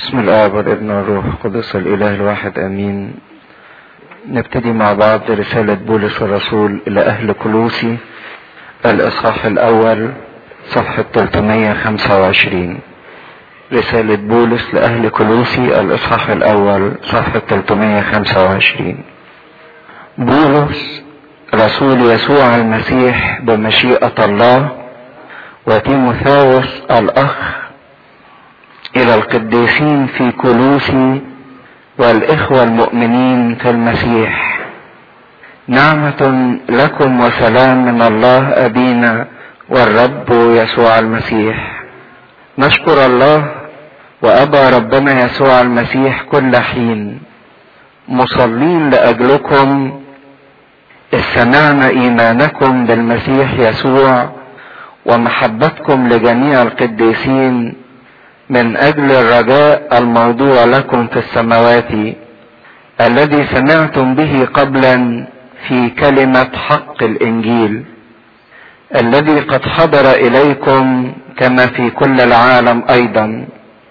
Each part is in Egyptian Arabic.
بسم الآب والابن والروح القدس الإله الواحد آمين نبتدي مع بعض رسالة بولس الرسول إلى أهل كلوسي الإصحاح الأول صفحة 325 رسالة بولس لأهل كلوسي الإصحاح الأول صفحة 325 بولس رسول يسوع المسيح بمشيئة الله وتيموثاوس الأخ إلى القديسين في كلوسي والإخوة المؤمنين في المسيح نعمة لكم وسلام من الله أبينا والرب يسوع المسيح نشكر الله وأبى ربنا يسوع المسيح كل حين مصلين لأجلكم إذ سمعنا إيمانكم بالمسيح يسوع ومحبتكم لجميع القديسين من اجل الرجاء الموضوع لكم في السماوات الذي سمعتم به قبلا في كلمة حق الانجيل الذي قد حضر اليكم كما في كل العالم ايضا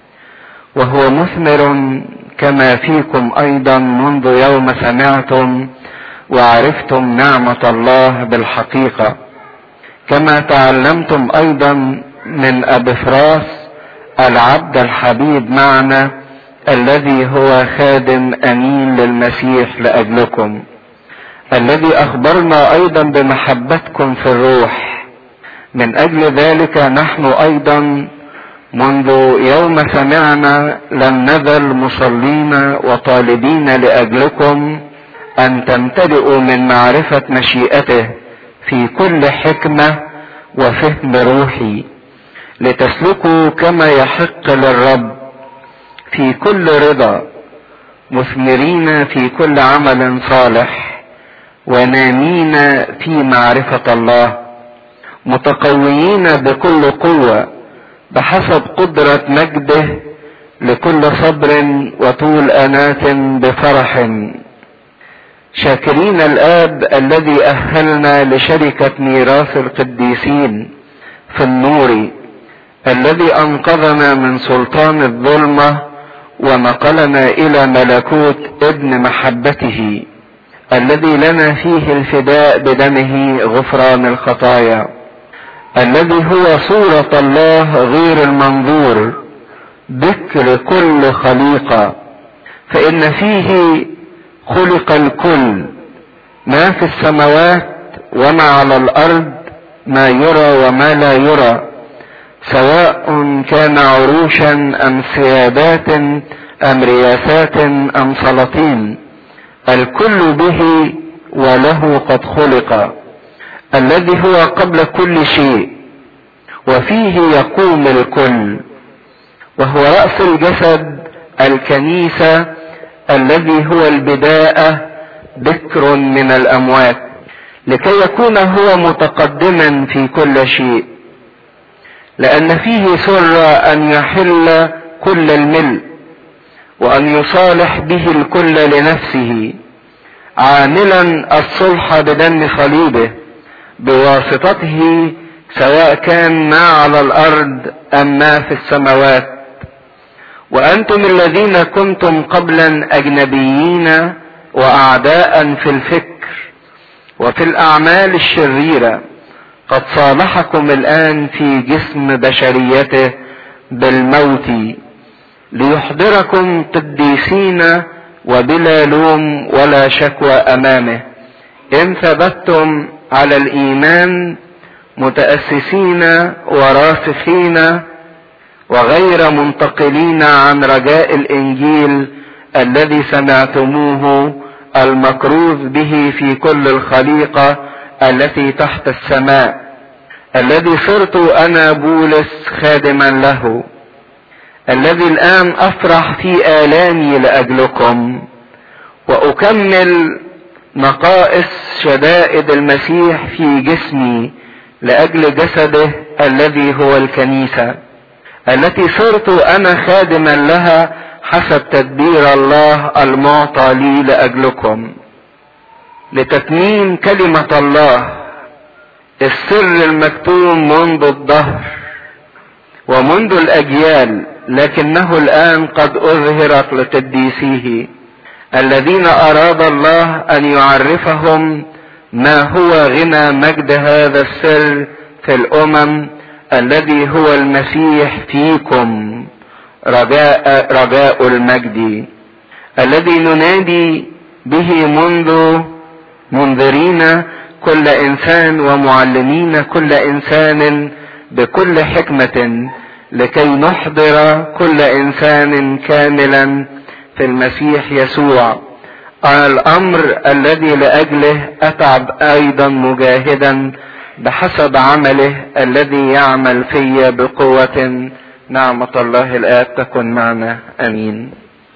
وهو مثمر كما فيكم ايضا منذ يوم سمعتم وعرفتم نعمة الله بالحقيقة كما تعلمتم ايضا من ابفراس العبد الحبيب معنا الذي هو خادم امين للمسيح لاجلكم الذي اخبرنا ايضا بمحبتكم في الروح من اجل ذلك نحن ايضا منذ يوم سمعنا لم نزل مصلين وطالبين لاجلكم ان تمتلئوا من معرفه مشيئته في كل حكمه وفهم روحي لتسلكوا كما يحق للرب في كل رضا مثمرين في كل عمل صالح ونامين في معرفة الله متقويين بكل قوة بحسب قدرة مجده لكل صبر وطول أنات بفرح شاكرين الآب الذي أهلنا لشركة ميراث القديسين في النور الذي انقذنا من سلطان الظلمه ونقلنا الى ملكوت ابن محبته الذي لنا فيه الفداء بدمه غفران الخطايا الذي هو صوره الله غير المنظور ذكر كل خليقه فان فيه خلق الكل ما في السماوات وما على الارض ما يرى وما لا يرى سواء كان عروشا ام سيادات ام رياسات ام سلاطين الكل به وله قد خلق الذي هو قبل كل شيء وفيه يقوم الكل وهو راس الجسد الكنيسه الذي هو البداءه ذكر من الاموات لكي يكون هو متقدما في كل شيء لأن فيه سر أن يحل كل الملء وأن يصالح به الكل لنفسه عاملا الصلح بدم صليبه بواسطته سواء كان ما على الأرض أم ما في السماوات وأنتم الذين كنتم قبلا أجنبيين وأعداء في الفكر وفي الأعمال الشريرة قد صالحكم الان في جسم بشريته بالموت ليحضركم قديسين وبلا لوم ولا شكوى امامه ان ثبتتم على الايمان متاسسين وراسخين وغير منتقلين عن رجاء الانجيل الذي سمعتموه المكروز به في كل الخليقه التي تحت السماء الذي صرت انا بولس خادما له الذي الان افرح في الامي لاجلكم واكمل نقائص شدائد المسيح في جسمي لاجل جسده الذي هو الكنيسه التي صرت انا خادما لها حسب تدبير الله المعطى لي لاجلكم لتتميم كلمة الله السر المكتوم منذ الدهر ومنذ الاجيال لكنه الان قد اظهرت لقديسيه الذين اراد الله ان يعرفهم ما هو غنى مجد هذا السر في الامم الذي هو المسيح فيكم رجاء رجاء المجد الذي ننادي به منذ منذرين كل انسان ومعلمين كل انسان بكل حكمة لكي نحضر كل انسان كاملا في المسيح يسوع الامر الذي لاجله اتعب ايضا مجاهدا بحسب عمله الذي يعمل في بقوة نعمة الله الآب تكن معنا امين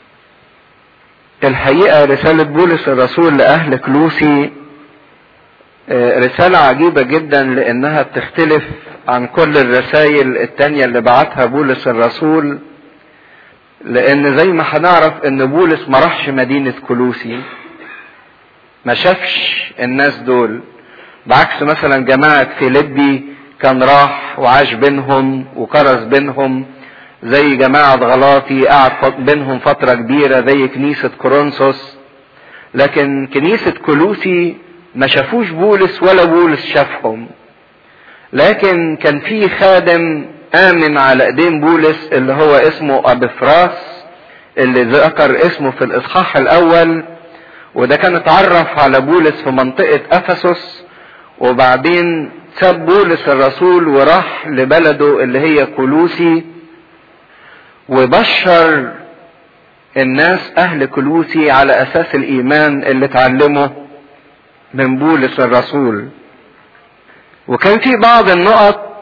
الحقيقة رسالة بولس الرسول لأهل كلوسي رسالة عجيبة جدا لأنها بتختلف عن كل الرسائل التانية اللي بعتها بولس الرسول لأن زي ما هنعرف إن بولس ما راحش مدينة كلوسي ما شافش الناس دول بعكس مثلا جماعة فيليبي كان راح وعاش بينهم وكرز بينهم زي جماعة غلاطي قعد بينهم فترة كبيرة زي كنيسة كورنثوس لكن كنيسة كلوسي ما شافوش بولس ولا بولس شافهم لكن كان في خادم آمن على ايدين بولس اللي هو اسمه أبفراس اللي ذكر اسمه في الإصحاح الأول وده كان اتعرف على بولس في منطقة أفسس وبعدين ساب بولس الرسول وراح لبلده اللي هي كلوسي وبشر الناس اهل كلوسي على اساس الايمان اللي اتعلمه من بولس الرسول وكان في بعض النقط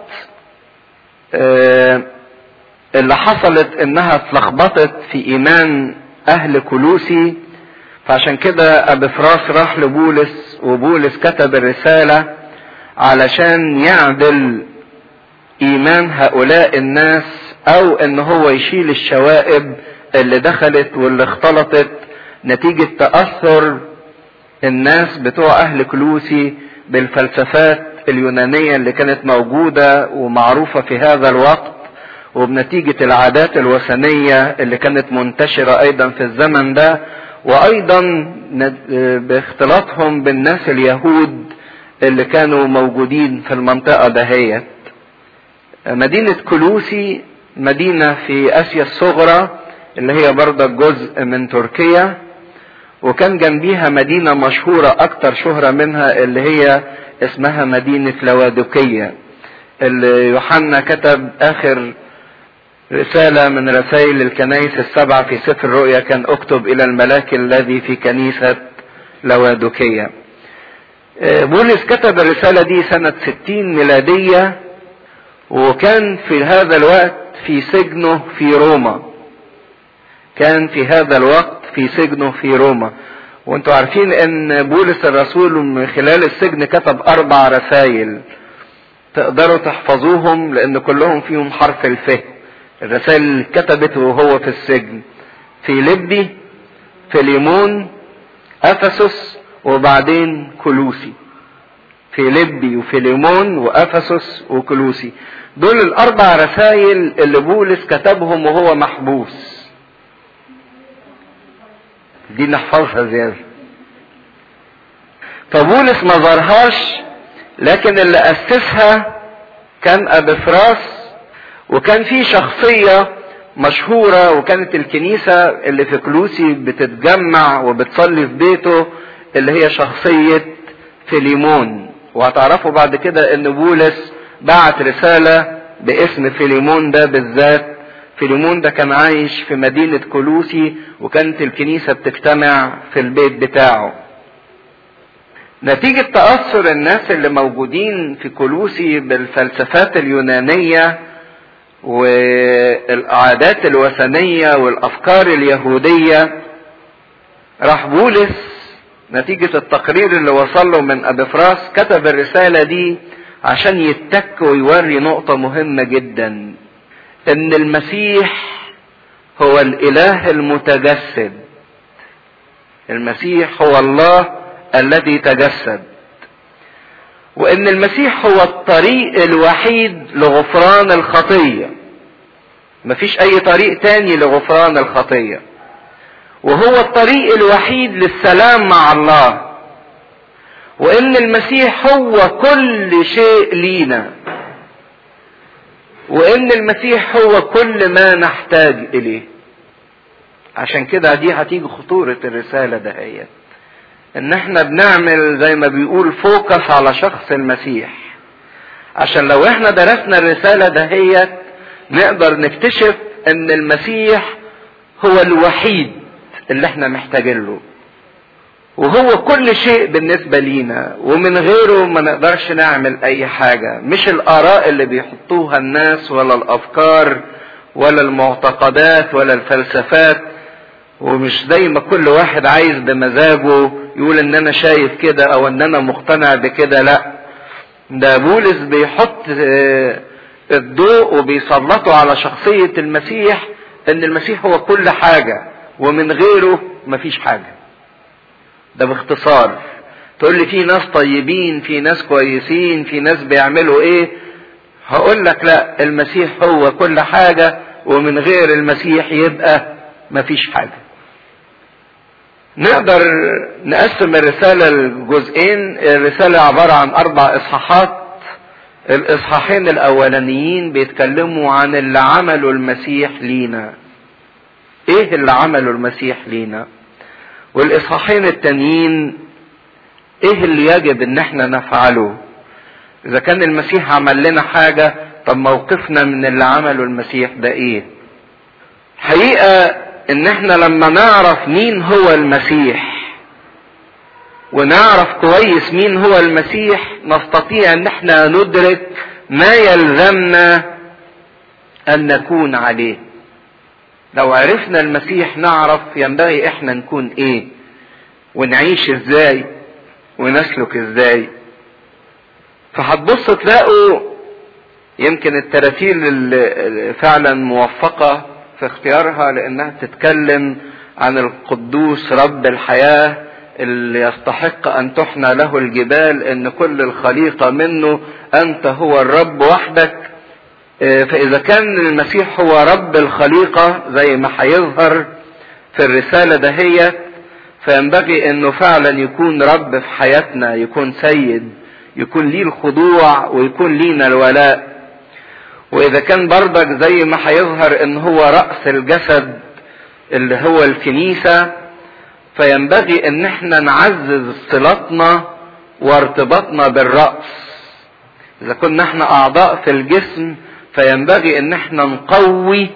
اللي حصلت انها اتلخبطت في ايمان اهل كلوسي فعشان كده ابي فراس راح لبولس وبولس كتب الرساله علشان يعدل ايمان هؤلاء الناس او ان هو يشيل الشوائب اللي دخلت واللي اختلطت نتيجة تأثر الناس بتوع اهل كلوسي بالفلسفات اليونانية اللي كانت موجودة ومعروفة في هذا الوقت وبنتيجة العادات الوثنية اللي كانت منتشرة ايضا في الزمن ده وايضا باختلاطهم بالناس اليهود اللي كانوا موجودين في المنطقة دهيت مدينة كلوسي مدينة في اسيا الصغرى اللي هي برضه جزء من تركيا وكان جنبيها مدينة مشهورة اكتر شهرة منها اللي هي اسمها مدينة لوادوكية اللي يوحنا كتب اخر رسالة من رسائل الكنائس السبعة في سفر الرؤيا كان اكتب الى الملاك الذي في كنيسة لوادوكية بولس كتب الرسالة دي سنة ستين ميلادية وكان في هذا الوقت في سجنه في روما كان في هذا الوقت في سجنه في روما وانتوا عارفين ان بولس الرسول من خلال السجن كتب اربع رسائل تقدروا تحفظوهم لان كلهم فيهم حرف الف الرسائل اللي كتبت وهو في السجن في لبي في ليمون افسس وبعدين كلوسي في لبي وفي ليمون وافسس وكلوسي دول الاربع رسائل اللي بولس كتبهم وهو محبوس دي نحفظها زيادة فبولس ما ظهرهاش لكن اللي اسسها كان ابفراس وكان في شخصية مشهورة وكانت الكنيسة اللي في كلوسي بتتجمع وبتصلي في بيته اللي هي شخصية فيليمون وهتعرفوا بعد كده ان بولس بعت رسالة باسم فيليمون ده بالذات فيليمون ده كان عايش في مدينة كلوسي وكانت الكنيسة بتجتمع في البيت بتاعه نتيجة تأثر الناس اللي موجودين في كلوسي بالفلسفات اليونانية والعادات الوثنية والأفكار اليهودية راح بولس نتيجة التقرير اللي وصل له من أبفراس كتب الرسالة دي عشان يتك ويوري نقطة مهمة جدا ان المسيح هو الاله المتجسد المسيح هو الله الذي تجسد وان المسيح هو الطريق الوحيد لغفران الخطيه مفيش اي طريق تاني لغفران الخطية وهو الطريق الوحيد للسلام مع الله وان المسيح هو كل شيء لينا وان المسيح هو كل ما نحتاج اليه عشان كده دي هتيجي خطورة الرسالة دهيت ان احنا بنعمل زي ما بيقول فوكس على شخص المسيح عشان لو احنا درسنا الرسالة دهيت نقدر نكتشف ان المسيح هو الوحيد اللي احنا محتاجين له وهو كل شيء بالنسبة لينا ومن غيره ما نقدرش نعمل اي حاجة مش الاراء اللي بيحطوها الناس ولا الافكار ولا المعتقدات ولا الفلسفات ومش زي ما كل واحد عايز بمزاجه يقول ان انا شايف كده او ان انا مقتنع بكده لا ده بولس بيحط الضوء وبيسلطه على شخصية المسيح ان المسيح هو كل حاجة ومن غيره مفيش حاجة ده باختصار تقول لي في ناس طيبين في ناس كويسين في ناس بيعملوا ايه هقول لك لا المسيح هو كل حاجة ومن غير المسيح يبقى مفيش حاجة نقدر نقسم الرسالة لجزئين الرسالة عبارة عن أربع إصحاحات الإصحاحين الأولانيين بيتكلموا عن اللي عمله المسيح لينا إيه اللي عمله المسيح لينا والإصحاحين التانيين إيه اللي يجب إن إحنا نفعله إذا كان المسيح عمل لنا حاجة طب موقفنا من اللي عمله المسيح ده إيه حقيقة ان احنا لما نعرف مين هو المسيح ونعرف كويس مين هو المسيح نستطيع ان احنا ندرك ما يلزمنا ان نكون عليه لو عرفنا المسيح نعرف ينبغي احنا نكون ايه ونعيش ازاي ونسلك ازاي فهتبص تلاقوا يمكن التراتيل اللي فعلا موفقه في اختيارها لانها تتكلم عن القدوس رب الحياة اللي يستحق ان تحنى له الجبال ان كل الخليقة منه انت هو الرب وحدك فاذا كان المسيح هو رب الخليقة زي ما هيظهر في الرسالة دهيت فينبغي انه فعلا يكون رب في حياتنا يكون سيد يكون ليه الخضوع ويكون لينا الولاء واذا كان بردك زي ما هيظهر ان هو رأس الجسد اللي هو الكنيسة فينبغي ان احنا نعزز صلتنا وارتباطنا بالرأس اذا كنا احنا اعضاء في الجسم فينبغي ان احنا نقوي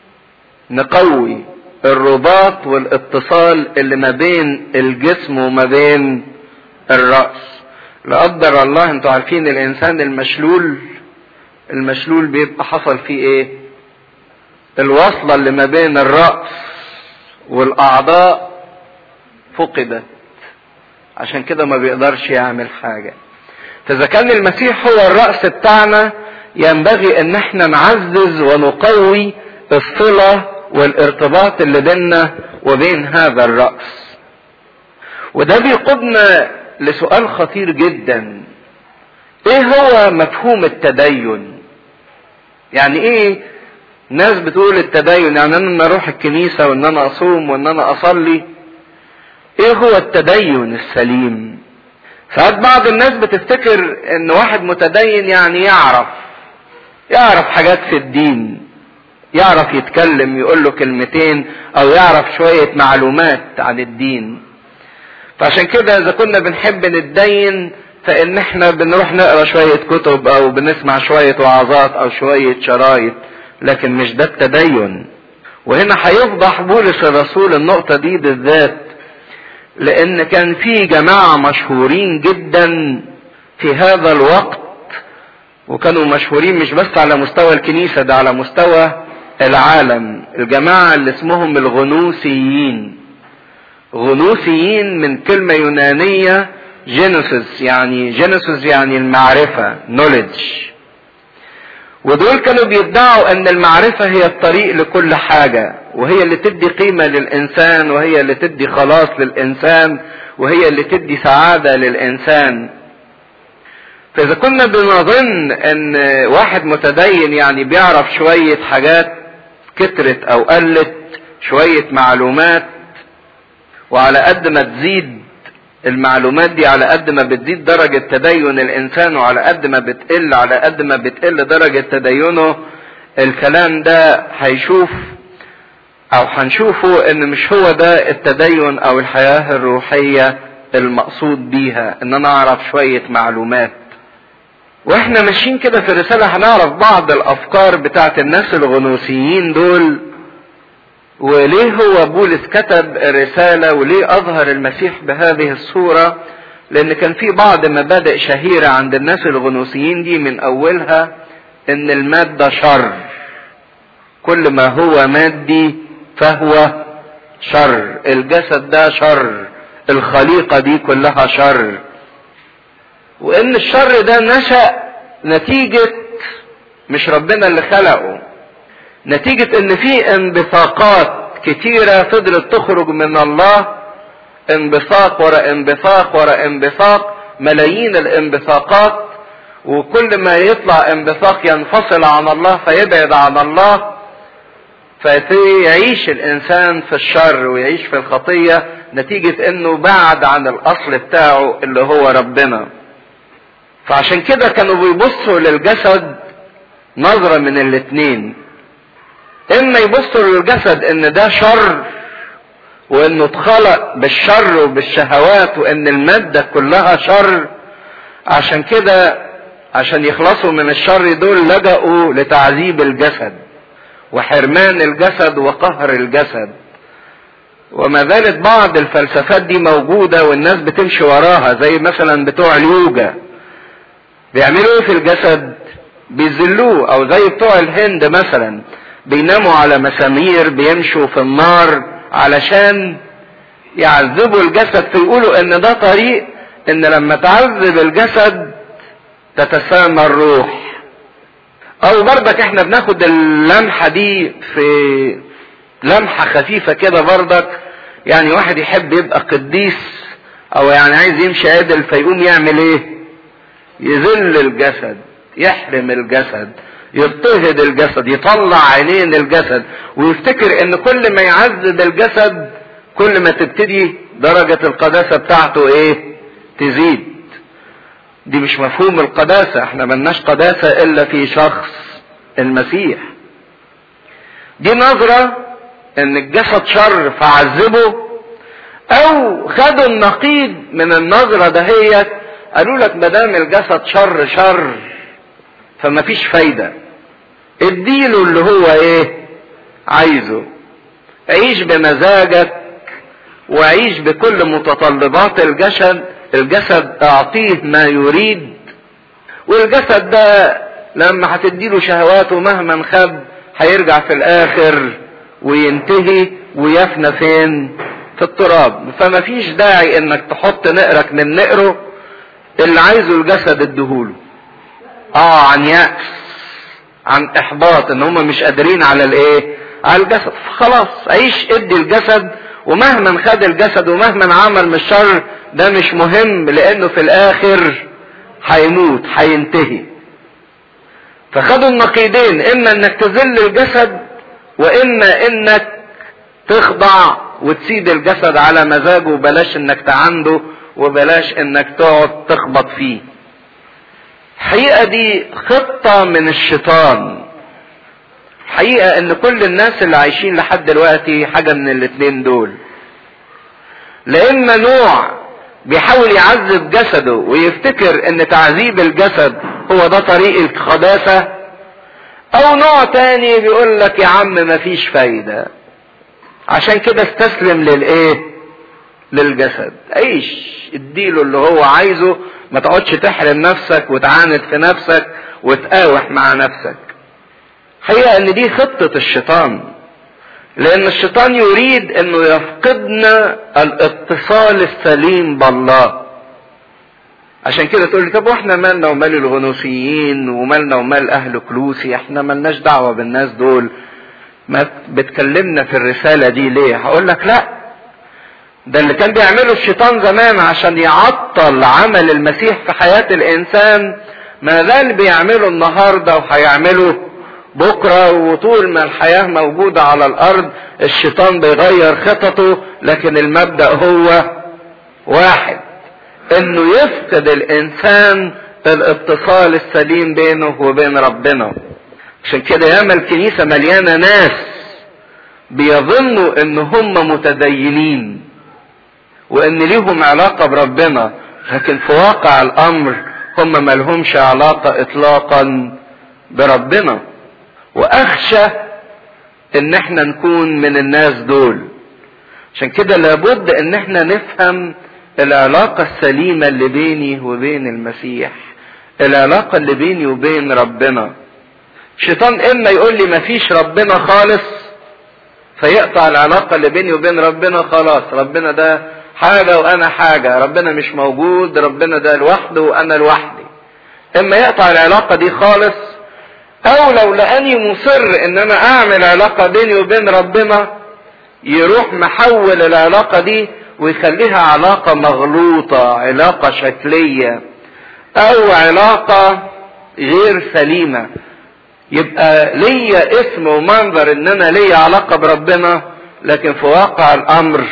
نقوي الرباط والاتصال اللي ما بين الجسم وما بين الرأس لا قدر الله انتوا عارفين الانسان المشلول المشلول بيبقى حصل فيه ايه الوصلة اللي ما بين الرأس والاعضاء فقدت عشان كده ما بيقدرش يعمل حاجة فاذا كان المسيح هو الرأس بتاعنا ينبغي ان احنا نعزز ونقوي الصلة والارتباط اللي بيننا وبين هذا الرأس وده بيقودنا لسؤال خطير جدا ايه هو مفهوم التدين يعني ايه ناس بتقول التدين يعني ان انا اروح الكنيسة وان انا اصوم وان انا اصلي ايه هو التدين السليم ساعات بعض الناس بتفتكر ان واحد متدين يعني يعرف يعرف حاجات في الدين يعرف يتكلم يقول له كلمتين او يعرف شوية معلومات عن الدين فعشان كده اذا كنا بنحب نتدين فان احنا بنروح نقرا شوية كتب او بنسمع شوية وعظات او شوية شرايط لكن مش ده التدين وهنا هيفضح بولس الرسول النقطة دي بالذات لان كان في جماعة مشهورين جدا في هذا الوقت وكانوا مشهورين مش بس على مستوى الكنيسة ده على مستوى العالم الجماعة اللي اسمهم الغنوسيين غنوسيين من كلمة يونانية جينوسيس يعني جينوسيس يعني المعرفة knowledge ودول كانوا بيدعوا ان المعرفة هي الطريق لكل حاجة وهي اللي تدي قيمة للانسان وهي اللي تدي خلاص للانسان وهي اللي تدي سعادة للانسان فاذا كنا بنظن ان واحد متدين يعني بيعرف شوية حاجات كترت او قلت شوية معلومات وعلى قد ما تزيد المعلومات دي على قد ما بتزيد درجة تدين الانسان وعلى قد ما بتقل على قد ما بتقل درجة تدينه الكلام ده هيشوف او هنشوفه ان مش هو ده التدين او الحياة الروحية المقصود بيها ان انا اعرف شوية معلومات واحنا ماشيين كده في الرسالة هنعرف بعض الافكار بتاعت الناس الغنوصيين دول وليه هو بولس كتب الرسالة وليه اظهر المسيح بهذه الصورة لان كان في بعض مبادئ شهيرة عند الناس الغنوصيين دي من اولها ان المادة شر كل ما هو مادي فهو شر الجسد ده شر الخليقة دي كلها شر وان الشر ده نشأ نتيجة مش ربنا اللي خلقه نتيجة ان في انبثاقات كتيرة فضلت تخرج من الله انبثاق ورا انبثاق ورا انبثاق ملايين الانبثاقات وكل ما يطلع انبثاق ينفصل عن الله فيبعد عن الله فيعيش الانسان في الشر ويعيش في الخطية نتيجة انه بعد عن الاصل بتاعه اللي هو ربنا فعشان كده كانوا بيبصوا للجسد نظرة من الاتنين اما يبصوا للجسد ان ده شر وانه اتخلق بالشر وبالشهوات وان المادة كلها شر عشان كده عشان يخلصوا من الشر دول لجأوا لتعذيب الجسد وحرمان الجسد وقهر الجسد وما زالت بعض الفلسفات دي موجودة والناس بتمشي وراها زي مثلا بتوع اليوجا بيعملوا ايه في الجسد بيذلوه او زي بتوع الهند مثلا بيناموا على مسامير بيمشوا في النار علشان يعذبوا الجسد فيقولوا ان ده طريق ان لما تعذب الجسد تتسامى الروح او برضك احنا بناخد اللمحة دي في لمحة خفيفة كده برضك يعني واحد يحب يبقى قديس او يعني عايز يمشي عدل فيقوم يعمل ايه يذل الجسد يحرم الجسد يضطهد الجسد يطلع عينين الجسد ويفتكر ان كل ما يعذب الجسد كل ما تبتدي درجة القداسة بتاعته ايه تزيد دي مش مفهوم القداسة احنا ملناش قداسة الا في شخص المسيح دي نظرة ان الجسد شر فعذبه او خدوا النقيض من النظرة دهيت قالوا لك مدام الجسد شر شر فما فيش فايدة اديله اللي هو ايه عايزه عيش بمزاجك وعيش بكل متطلبات الجسد الجسد اعطيه ما يريد والجسد ده لما هتديله شهواته مهما خب هيرجع في الاخر وينتهي ويفنى فين في التراب فما فيش داعي انك تحط نقرك من نقره اللي عايزه الجسد اديهوله اه عن يأس عن احباط ان هم مش قادرين على الايه على الجسد خلاص عيش ادي الجسد ومهما خد الجسد ومهما عمل من الشر ده مش مهم لانه في الاخر هيموت هينتهي فخدوا النقيضين اما انك تذل الجسد واما انك تخضع وتسيب الجسد على مزاجه وبلاش انك تعنده وبلاش انك تقعد تخبط فيه الحقيقة دي خطة من الشيطان حقيقة ان كل الناس اللي عايشين لحد دلوقتي حاجة من الاتنين دول لإما نوع بيحاول يعذب جسده ويفتكر ان تعذيب الجسد هو ده طريق القداسة او نوع تاني بيقول لك يا عم مفيش فايدة عشان كده استسلم للايه للجسد عيش اديله اللي هو عايزه ما تقعدش تحرم نفسك وتعاند في نفسك وتقاوح مع نفسك حقيقة ان دي خطة الشيطان لان الشيطان يريد انه يفقدنا الاتصال السليم بالله عشان كده تقول لي طب واحنا مالنا ومال الغنوصيين ومالنا ومال اهل كلوسي احنا مالناش دعوه بالناس دول ما بتكلمنا في الرساله دي ليه هقول لك لا ده اللي كان بيعمله الشيطان زمان عشان يعطل عمل المسيح في حياه الانسان ما زال بيعمله النهارده وهيعمله بكرة وطول ما الحياة موجودة على الارض الشيطان بيغير خططه لكن المبدأ هو واحد انه يفقد الانسان الاتصال السليم بينه وبين ربنا عشان كده ياما الكنيسة مليانة ناس بيظنوا ان هم متدينين وان ليهم علاقة بربنا لكن في واقع الامر هم ملهمش علاقة اطلاقا بربنا واخشى ان احنا نكون من الناس دول عشان كده لابد ان احنا نفهم العلاقة السليمة اللي بيني وبين المسيح العلاقة اللي بيني وبين ربنا الشيطان اما يقول لي مفيش ربنا خالص فيقطع العلاقة اللي بيني وبين ربنا خلاص ربنا ده حاجة وانا حاجة ربنا مش موجود ربنا ده لوحده وانا لوحدي اما يقطع العلاقة دي خالص او لو لاني مصر ان انا اعمل علاقة بيني وبين ربنا يروح محول العلاقة دي ويخليها علاقة مغلوطة علاقة شكلية او علاقة غير سليمة يبقى ليا اسم ومنظر ان انا ليا علاقة بربنا لكن في واقع الامر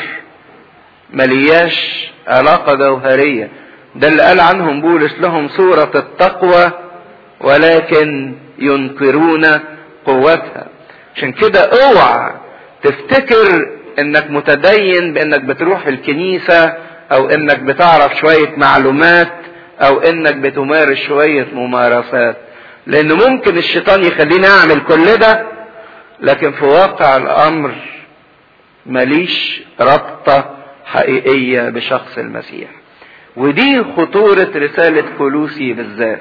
ملياش علاقة جوهرية ده اللي قال عنهم بولس لهم صورة التقوى ولكن ينكرون قوتها عشان كده اوعى تفتكر انك متدين بانك بتروح الكنيسة او انك بتعرف شوية معلومات او انك بتمارس شوية ممارسات لان ممكن الشيطان يخليني اعمل كل ده لكن في واقع الامر ماليش ربطة حقيقية بشخص المسيح ودي خطورة رسالة كولوسي بالذات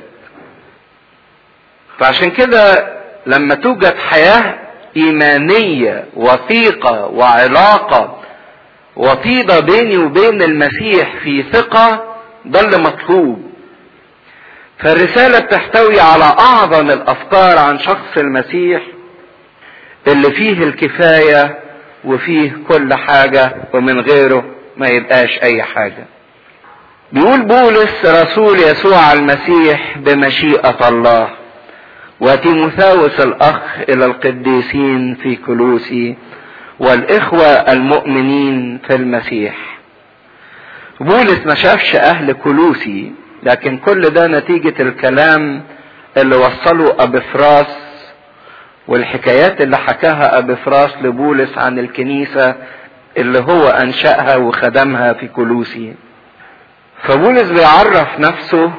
فعشان كده لما توجد حياة إيمانية وثيقة وعلاقة وطيدة بيني وبين المسيح في ثقة ده اللي مطلوب فالرسالة بتحتوي على أعظم الأفكار عن شخص المسيح اللي فيه الكفاية وفيه كل حاجة ومن غيره ما يبقاش أي حاجة بيقول بولس رسول يسوع المسيح بمشيئة الله وتيموثاوس الأخ إلى القديسين في كلوسي والإخوة المؤمنين في المسيح بولس ما شافش أهل كلوسي لكن كل ده نتيجة الكلام اللي وصله أبفراس والحكايات اللي حكاها أبفراس لبولس عن الكنيسة اللي هو أنشأها وخدمها في كلوسي فبولس بيعرف نفسه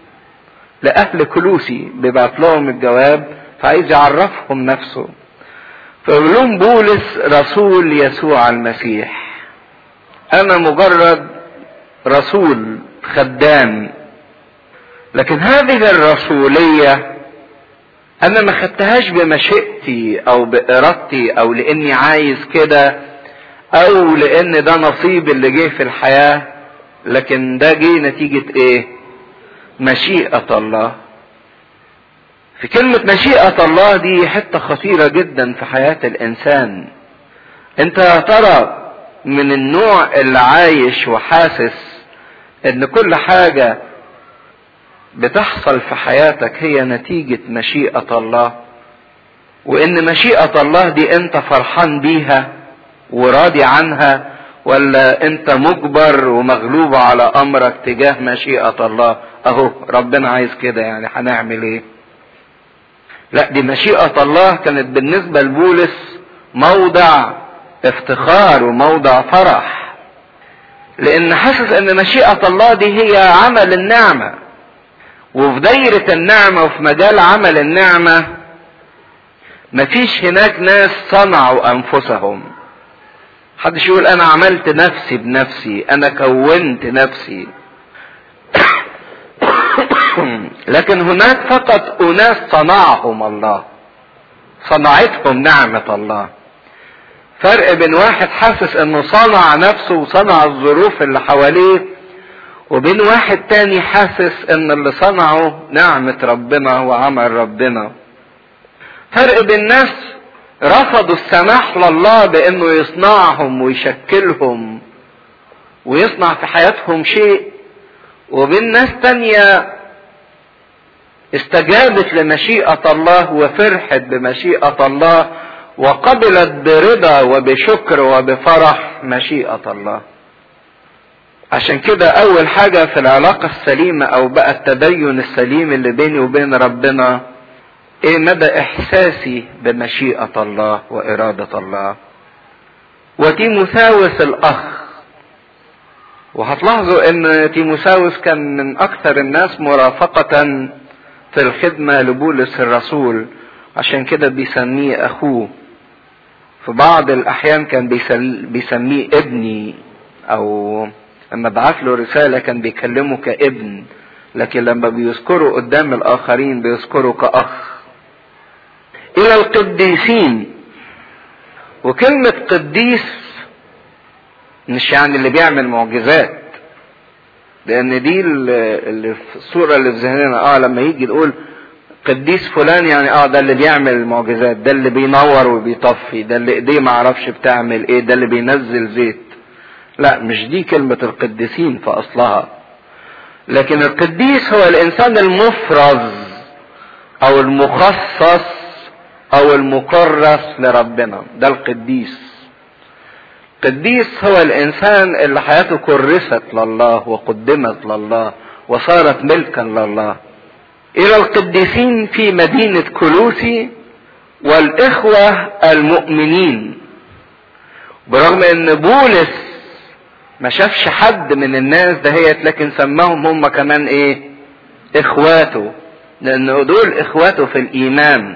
لأهل كلوسي بيبعت لهم الجواب فعايز يعرفهم نفسه فيقول لهم بولس رسول يسوع المسيح أنا مجرد رسول خدام لكن هذه الرسولية أنا ما خدتهاش بمشيئتي أو بإرادتي أو لإني عايز كده أو لأن ده نصيب اللي جه في الحياة لكن ده جه نتيجة إيه؟ مشيئة الله. في كلمة مشيئة الله دي حتة خطيرة جدا في حياة الإنسان. أنت يا ترى من النوع اللي عايش وحاسس إن كل حاجة بتحصل في حياتك هي نتيجة مشيئة الله وإن مشيئة الله دي أنت فرحان بيها وراضي عنها ولا أنت مجبر ومغلوب على أمرك تجاه مشيئة الله أهو ربنا عايز كده يعني هنعمل إيه؟ لا دي مشيئة الله كانت بالنسبة لبولس موضع افتخار وموضع فرح لأن حاسس إن مشيئة الله دي هي عمل النعمة وفي دايرة النعمة وفي مجال عمل النعمة مفيش هناك ناس صنعوا أنفسهم محدش يقول أنا عملت نفسي بنفسي أنا كونت نفسي لكن هناك فقط أناس صنعهم الله صنعتهم نعمة الله فرق بين واحد حاسس انه صنع نفسه وصنع الظروف اللي حواليه وبين واحد تاني حاسس ان اللي صنعه نعمة ربنا وعمل ربنا فرق بين ناس رفضوا السماح لله بانه يصنعهم ويشكلهم ويصنع في حياتهم شيء وبين ناس تانية استجابت لمشيئة الله وفرحت بمشيئة الله وقبلت برضا وبشكر وبفرح مشيئة الله عشان كده اول حاجة في العلاقة السليمة او بقى التدين السليم اللي بيني وبين ربنا ايه مدى احساسي بمشيئة الله وارادة الله وتيموثاوس الاخ وهتلاحظوا ان تيموثاوس كان من اكثر الناس مرافقة في الخدمة لبولس الرسول عشان كده بيسميه اخوه في بعض الاحيان كان بيسميه ابني او لما بعت له رسالة كان بيكلمه كابن لكن لما بيذكره قدام الاخرين بيذكره كاخ الى القديسين وكلمة قديس مش يعني اللي بيعمل معجزات لان دي اللي في الصورة اللي في ذهننا اه لما يجي نقول قديس فلان يعني اه ده اللي بيعمل المعجزات ده اللي بينور وبيطفي ده اللي ايديه معرفش بتعمل ايه ده اللي بينزل زيت لا مش دي كلمة القديسين في اصلها لكن القديس هو الانسان المفرز او المخصص او المكرس لربنا ده القديس قديس هو الانسان اللي حياته كرست لله وقدمت لله وصارت ملكا لله الى القديسين في مدينة كلوسي والاخوة المؤمنين برغم ان بولس ما شافش حد من الناس دهيت لكن سماهم هم كمان ايه اخواته لان دول اخواته في الايمان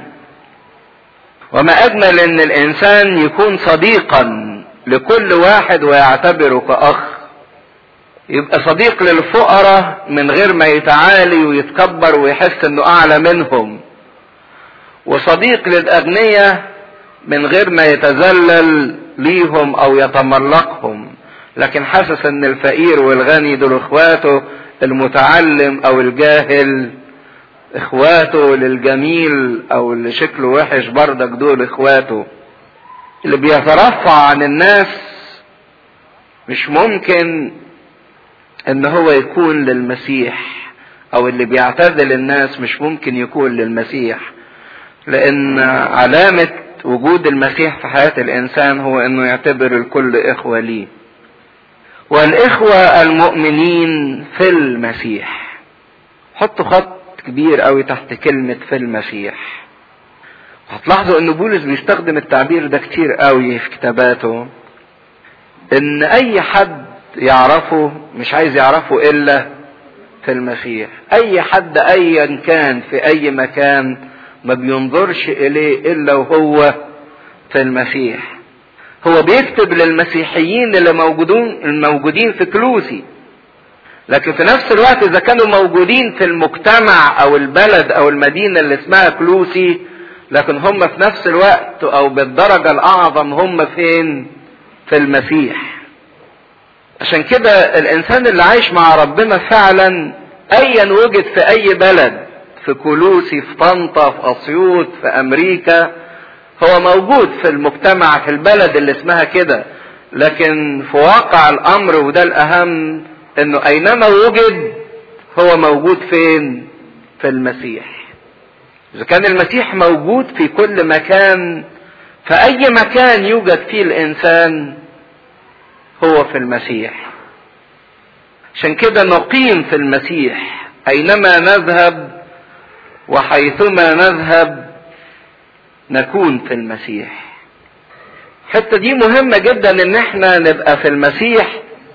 وما اجمل ان الانسان يكون صديقا لكل واحد ويعتبره كاخ يبقى صديق للفقراء من غير ما يتعالي ويتكبر ويحس انه اعلى منهم وصديق للاغنياء من غير ما يتذلل ليهم او يتملقهم لكن حاسس ان الفقير والغني دول اخواته المتعلم او الجاهل اخواته للجميل او اللي شكله وحش بردك دول اخواته اللي بيترفع عن الناس مش ممكن ان هو يكون للمسيح او اللي بيعتزل الناس مش ممكن يكون للمسيح لان علامة وجود المسيح في حياة الانسان هو انه يعتبر الكل اخوة ليه والاخوة المؤمنين في المسيح حطوا خط كبير قوي تحت كلمة في المسيح هتلاحظوا ان بولس بيستخدم التعبير ده كتير قوي في كتاباته ان اي حد يعرفه مش عايز يعرفه الا في المسيح اي حد ايا كان في اي مكان ما بينظرش اليه الا وهو في المسيح هو بيكتب للمسيحيين اللي موجودون الموجودين في كلوسي لكن في نفس الوقت اذا كانوا موجودين في المجتمع او البلد او المدينه اللي اسمها كلوسي لكن هم في نفس الوقت او بالدرجه الاعظم هم فين في المسيح عشان كده الانسان اللي عايش مع ربنا فعلا ايا وجد في اي بلد في كلوسي في طنطا في اسيوط في امريكا هو موجود في المجتمع في البلد اللي اسمها كده لكن في واقع الامر وده الاهم انه اينما وجد هو موجود فين في المسيح اذا كان المسيح موجود في كل مكان فاي مكان يوجد فيه الانسان هو في المسيح عشان كده نقيم في المسيح اينما نذهب وحيثما نذهب نكون في المسيح الحته دي مهمه جدا ان احنا نبقى في المسيح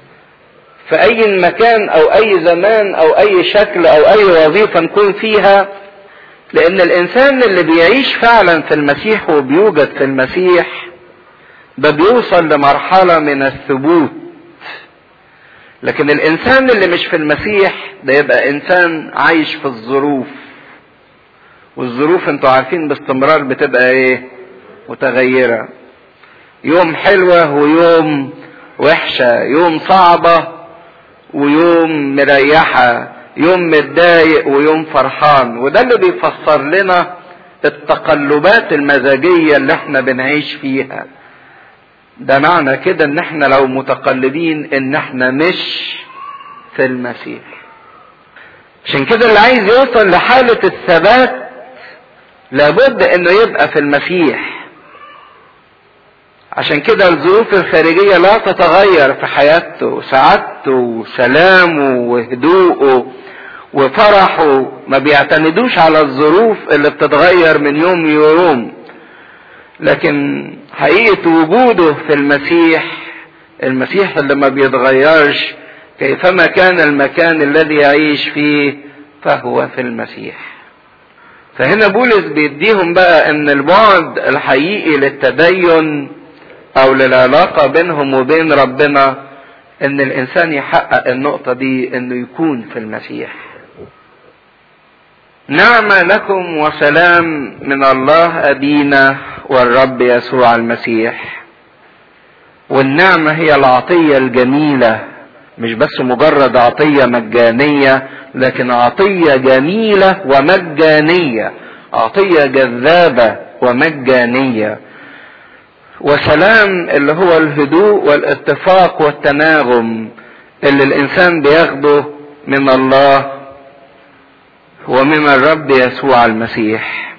في اي مكان او اي زمان او اي شكل او اي وظيفه نكون فيها لان الانسان اللي بيعيش فعلا في المسيح وبيوجد في المسيح ده بيوصل لمرحله من الثبوت لكن الانسان اللي مش في المسيح ده يبقى انسان عايش في الظروف والظروف انتوا عارفين باستمرار بتبقى ايه متغيره يوم حلوه ويوم وحشه يوم صعبه ويوم مريحه يوم متضايق ويوم فرحان وده اللي بيفسر لنا التقلبات المزاجيه اللي احنا بنعيش فيها ده معنى كده ان احنا لو متقلبين ان احنا مش في المسيح عشان كده اللي عايز يوصل لحالة الثبات لابد انه يبقى في المسيح عشان كده الظروف الخارجية لا تتغير في حياته سعادته وسلامه وهدوءه وفرحه ما بيعتمدوش على الظروف اللي بتتغير من يوم ليوم لكن حقيقة وجوده في المسيح المسيح اللي ما بيتغيرش كيفما كان المكان الذي يعيش فيه فهو في المسيح فهنا بولس بيديهم بقى ان البعد الحقيقي للتدين او للعلاقة بينهم وبين ربنا ان الانسان يحقق النقطة دي انه يكون في المسيح نعمة لكم وسلام من الله ابينا والرب يسوع المسيح والنعمة هي العطية الجميلة مش بس مجرد عطية مجانية لكن عطية جميلة ومجانية عطية جذابة ومجانية وسلام اللي هو الهدوء والاتفاق والتناغم اللي الانسان بياخده من الله ومن الرب يسوع المسيح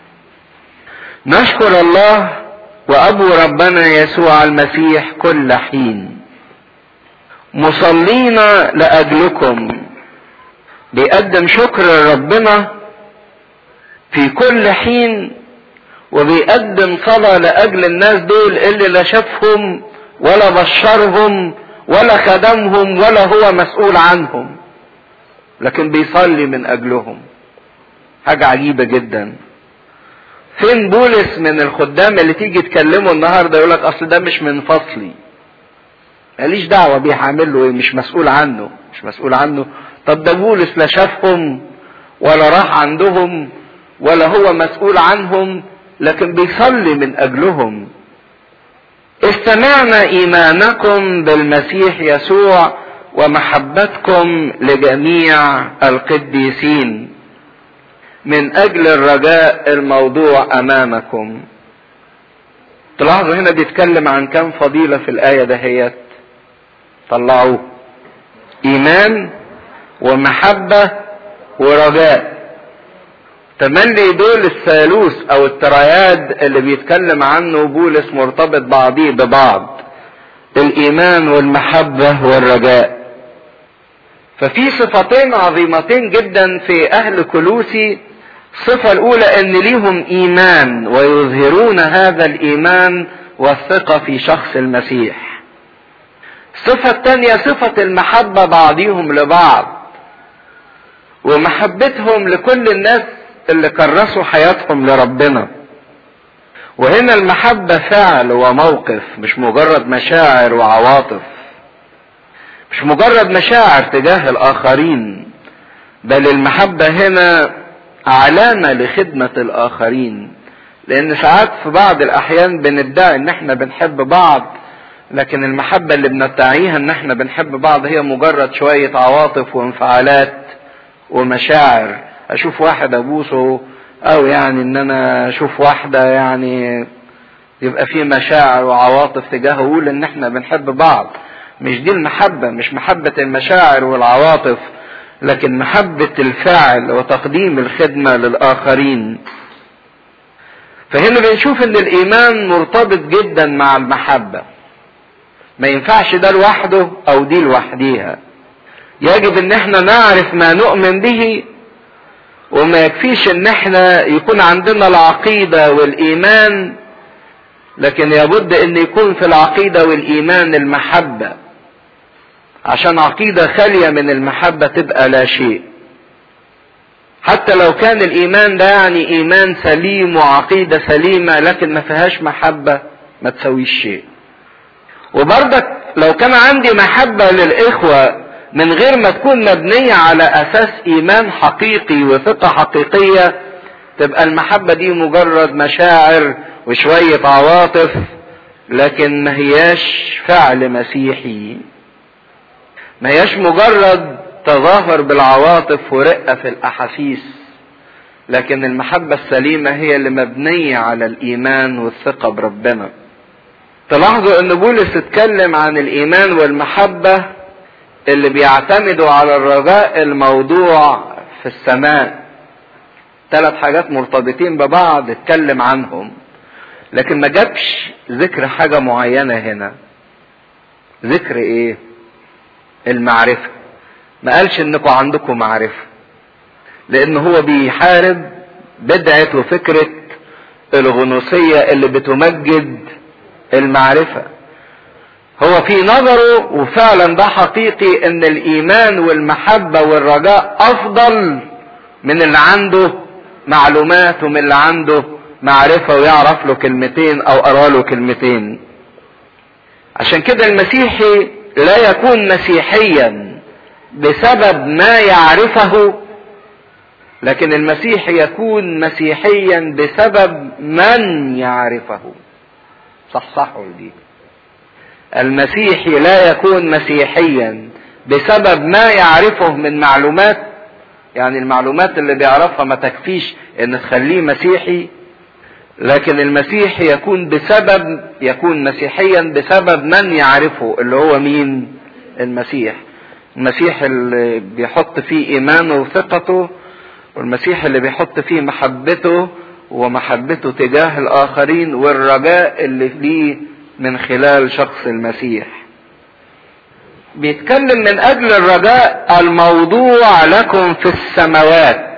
نشكر الله وابو ربنا يسوع المسيح كل حين مصلين لاجلكم بيقدم شكر لربنا في كل حين وبيقدم صلاة لأجل الناس دول اللي لا شافهم ولا بشرهم ولا خدمهم ولا هو مسؤول عنهم لكن بيصلي من أجلهم حاجة عجيبة جدا فين بولس من الخدام اللي تيجي تكلمه النهارده يقول لك اصل ده مش من فصلي ماليش دعوه بيه هعمل له ايه مش مسؤول عنه مش مسؤول عنه طب ده بولس لا شافهم ولا راح عندهم ولا هو مسؤول عنهم لكن بيصلي من اجلهم استمعنا ايمانكم بالمسيح يسوع ومحبتكم لجميع القديسين من اجل الرجاء الموضوع امامكم تلاحظوا هنا بيتكلم عن كم فضيلة في الآية دهيت طلعوه إيمان ومحبة ورجاء تملي دول الثالوث أو الترياد اللي بيتكلم عنه بولس مرتبط بعضيه ببعض الإيمان والمحبة والرجاء ففي صفتين عظيمتين جدا في أهل كلوسي الصفة الأولى أن ليهم إيمان ويظهرون هذا الإيمان والثقة في شخص المسيح. الصفة الثانية صفة المحبة بعضهم لبعض. ومحبتهم لكل الناس اللي كرسوا حياتهم لربنا. وهنا المحبة فعل وموقف مش مجرد مشاعر وعواطف. مش مجرد مشاعر تجاه الآخرين بل المحبة هنا علامة لخدمة الآخرين لأن ساعات في بعض الأحيان بندعي إن إحنا بنحب بعض لكن المحبة اللي بندعيها إن إحنا بنحب بعض هي مجرد شوية عواطف وانفعالات ومشاعر أشوف واحد أبوسه أو يعني إن أنا أشوف واحدة يعني يبقى في مشاعر وعواطف تجاهه أقول إن إحنا بنحب بعض مش دي المحبة مش محبة المشاعر والعواطف لكن محبة الفعل وتقديم الخدمة للآخرين فهنا بنشوف ان الايمان مرتبط جدا مع المحبة ما ينفعش ده لوحده او دي لوحديها يجب ان احنا نعرف ما نؤمن به وما يكفيش ان احنا يكون عندنا العقيدة والايمان لكن يبد ان يكون في العقيدة والايمان المحبة عشان عقيدة خالية من المحبة تبقى لا شيء حتى لو كان الايمان ده يعني ايمان سليم وعقيدة سليمة لكن ما فيهاش محبة ما تسويش شيء وبرضك لو كان عندي محبة للاخوة من غير ما تكون مبنية على اساس ايمان حقيقي وثقة حقيقية تبقى المحبة دي مجرد مشاعر وشوية عواطف لكن ما هياش فعل مسيحي ما هياش مجرد تظاهر بالعواطف ورقة في الأحاسيس لكن المحبة السليمة هي اللي مبنية على الإيمان والثقة بربنا تلاحظوا أن بولس اتكلم عن الإيمان والمحبة اللي بيعتمدوا على الرجاء الموضوع في السماء ثلاث حاجات مرتبطين ببعض اتكلم عنهم لكن ما جابش ذكر حاجة معينة هنا ذكر ايه المعرفة ما قالش انكم عندكم معرفة لان هو بيحارب بدعة وفكرة الغنوصية اللي بتمجد المعرفة هو في نظره وفعلا ده حقيقي ان الايمان والمحبة والرجاء افضل من اللي عنده معلومات ومن اللي عنده معرفة ويعرف له كلمتين او قرا له كلمتين عشان كده المسيحي لا يكون مسيحيا بسبب ما يعرفه لكن المسيح يكون مسيحيا بسبب من يعرفه صح صح دي المسيحي لا يكون مسيحيا بسبب ما يعرفه من معلومات يعني المعلومات اللي بيعرفها ما تكفيش ان تخليه مسيحي لكن المسيح يكون بسبب يكون مسيحيا بسبب من يعرفه اللي هو مين المسيح المسيح اللي بيحط فيه ايمانه وثقته والمسيح اللي بيحط فيه محبته ومحبته تجاه الاخرين والرجاء اللي ليه من خلال شخص المسيح بيتكلم من اجل الرجاء الموضوع لكم في السماوات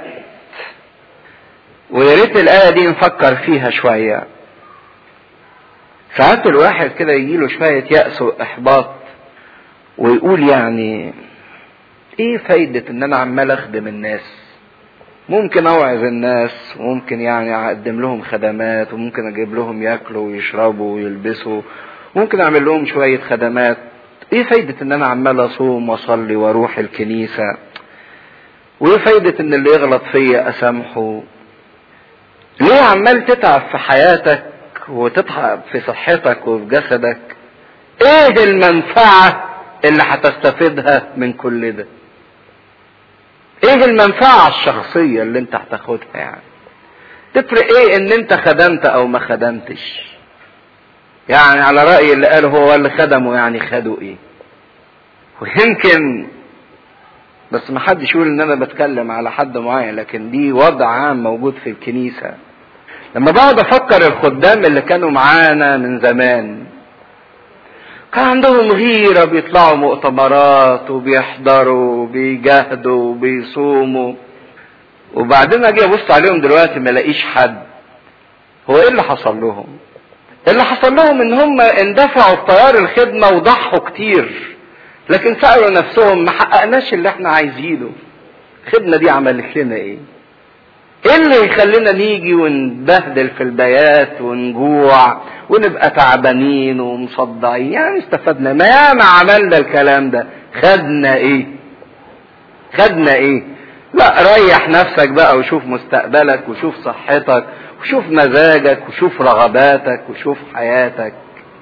ويا ريت الايه دي نفكر فيها شويه ساعات الواحد كده يجيله شويه يأس واحباط ويقول يعني ايه فايدة ان انا عمال اخدم الناس ممكن اوعظ الناس وممكن يعني اقدم لهم خدمات وممكن اجيب لهم ياكلوا ويشربوا ويلبسوا ممكن اعمل لهم شوية خدمات ايه فايدة ان انا عمال اصوم واصلي واروح الكنيسة وايه فايدة ان اللي يغلط فيا اسامحه ليه عمال تتعب في حياتك وتتعب في صحتك وفي جسدك ايه المنفعة اللي هتستفيدها من كل ده ايه المنفعة الشخصية اللي انت هتاخدها يعني تفرق ايه ان انت خدمت او ما خدمتش يعني على رأي اللي قاله هو اللي خدمه يعني خدوا ايه ويمكن بس ما حدش يقول ان انا بتكلم على حد معين لكن دي وضع عام موجود في الكنيسة لما بقعد افكر الخدام اللي كانوا معانا من زمان كان عندهم غيرة بيطلعوا مؤتمرات وبيحضروا وبيجاهدوا وبيصوموا وبعدين اجي ابص عليهم دلوقتي ما الاقيش حد هو ايه اللي حصل لهم اللي حصل لهم ان هم اندفعوا في تيار الخدمة وضحوا كتير لكن سألوا نفسهم ما حققناش اللي احنا عايزينه الخدمة دي عملت لنا ايه ايه اللي يخلينا نيجي ونبهدل في البيات ونجوع ونبقى تعبانين ومصدعين يعني استفدنا ما ياما عملنا الكلام ده خدنا ايه خدنا ايه لا ريح نفسك بقى وشوف مستقبلك وشوف صحتك وشوف مزاجك وشوف رغباتك وشوف حياتك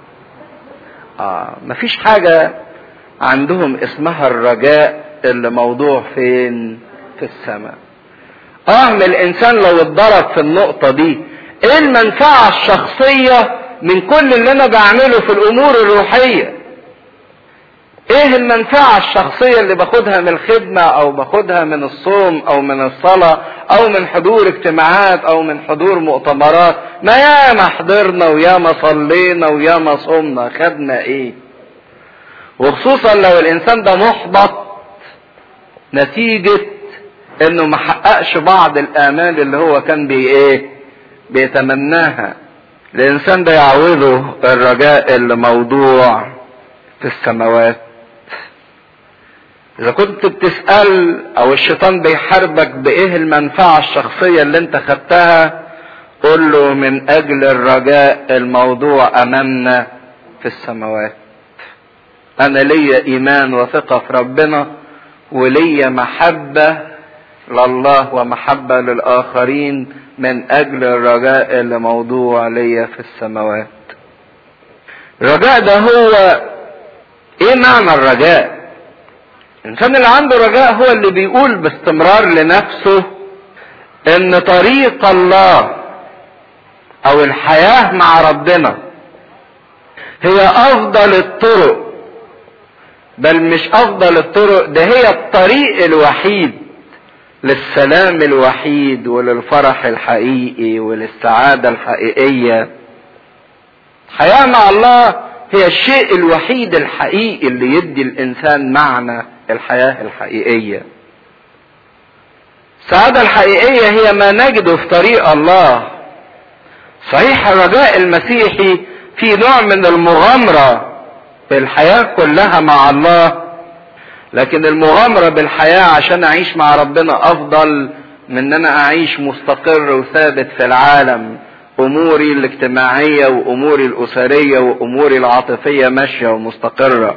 اه مفيش حاجة عندهم اسمها الرجاء اللي موضوع فين في السماء اه الانسان لو اتضرب في النقطة دي ايه المنفعة الشخصية من كل اللي انا بعمله في الامور الروحية ايه المنفعة الشخصية اللي باخدها من الخدمة او باخدها من الصوم او من الصلاة او من حضور اجتماعات او من حضور مؤتمرات ما ياما حضرنا وياما صلينا وياما صمنا خدنا ايه وخصوصا لو الانسان ده محبط نتيجة انه ما حققش بعض الامال اللي هو كان بي ايه بيتمناها الانسان ده يعوضه الرجاء اللي موضوع في السماوات اذا كنت بتسأل او الشيطان بيحاربك بايه المنفعة الشخصية اللي انت خدتها قل له من اجل الرجاء الموضوع امامنا في السماوات انا ليا ايمان وثقة في ربنا وليا محبة لله ومحبة للآخرين من أجل الرجاء اللي موضوع ليا في السماوات الرجاء ده هو ايه معنى الرجاء الانسان اللي عنده رجاء هو اللي بيقول باستمرار لنفسه ان طريق الله او الحياة مع ربنا هي افضل الطرق بل مش افضل الطرق ده هي الطريق الوحيد للسلام الوحيد وللفرح الحقيقي وللسعادة الحقيقية الحياة مع الله هي الشيء الوحيد الحقيقي اللي يدي الانسان معنى الحياة الحقيقية السعادة الحقيقية هي ما نجده في طريق الله صحيح الرجاء المسيحي في نوع من المغامرة في الحياة كلها مع الله لكن المغامرة بالحياة عشان أعيش مع ربنا أفضل من أن أنا أعيش مستقر وثابت في العالم أموري الاجتماعية وأموري الأسرية وأموري العاطفية ماشية ومستقرة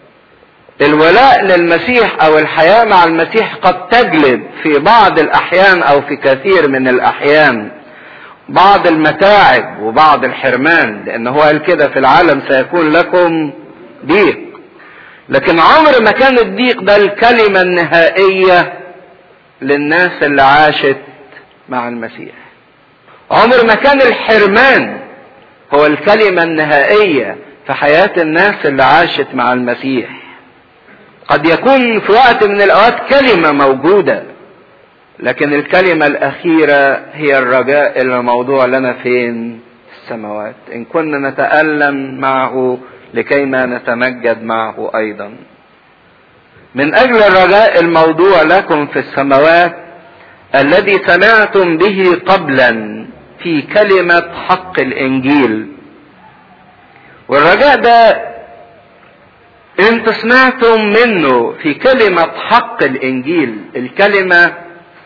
الولاء للمسيح أو الحياة مع المسيح قد تجلب في بعض الأحيان أو في كثير من الأحيان بعض المتاعب وبعض الحرمان لأن هو قال كده في العالم سيكون لكم ضيق لكن عمر ما كان الضيق ده الكلمة النهائية للناس اللي عاشت مع المسيح عمر ما كان الحرمان هو الكلمة النهائية في حياة الناس اللي عاشت مع المسيح قد يكون في وقت من الأوقات كلمة موجودة لكن الكلمة الأخيرة هي الرجاء الموضوع لنا فين السماوات إن كنا نتألم معه لكيما نتمجد معه أيضا من أجل الرجاء الموضوع لكم في السماوات الذي سمعتم به قبلا في كلمة حق الإنجيل والرجاء ده انت سمعتم منه في كلمة حق الإنجيل الكلمة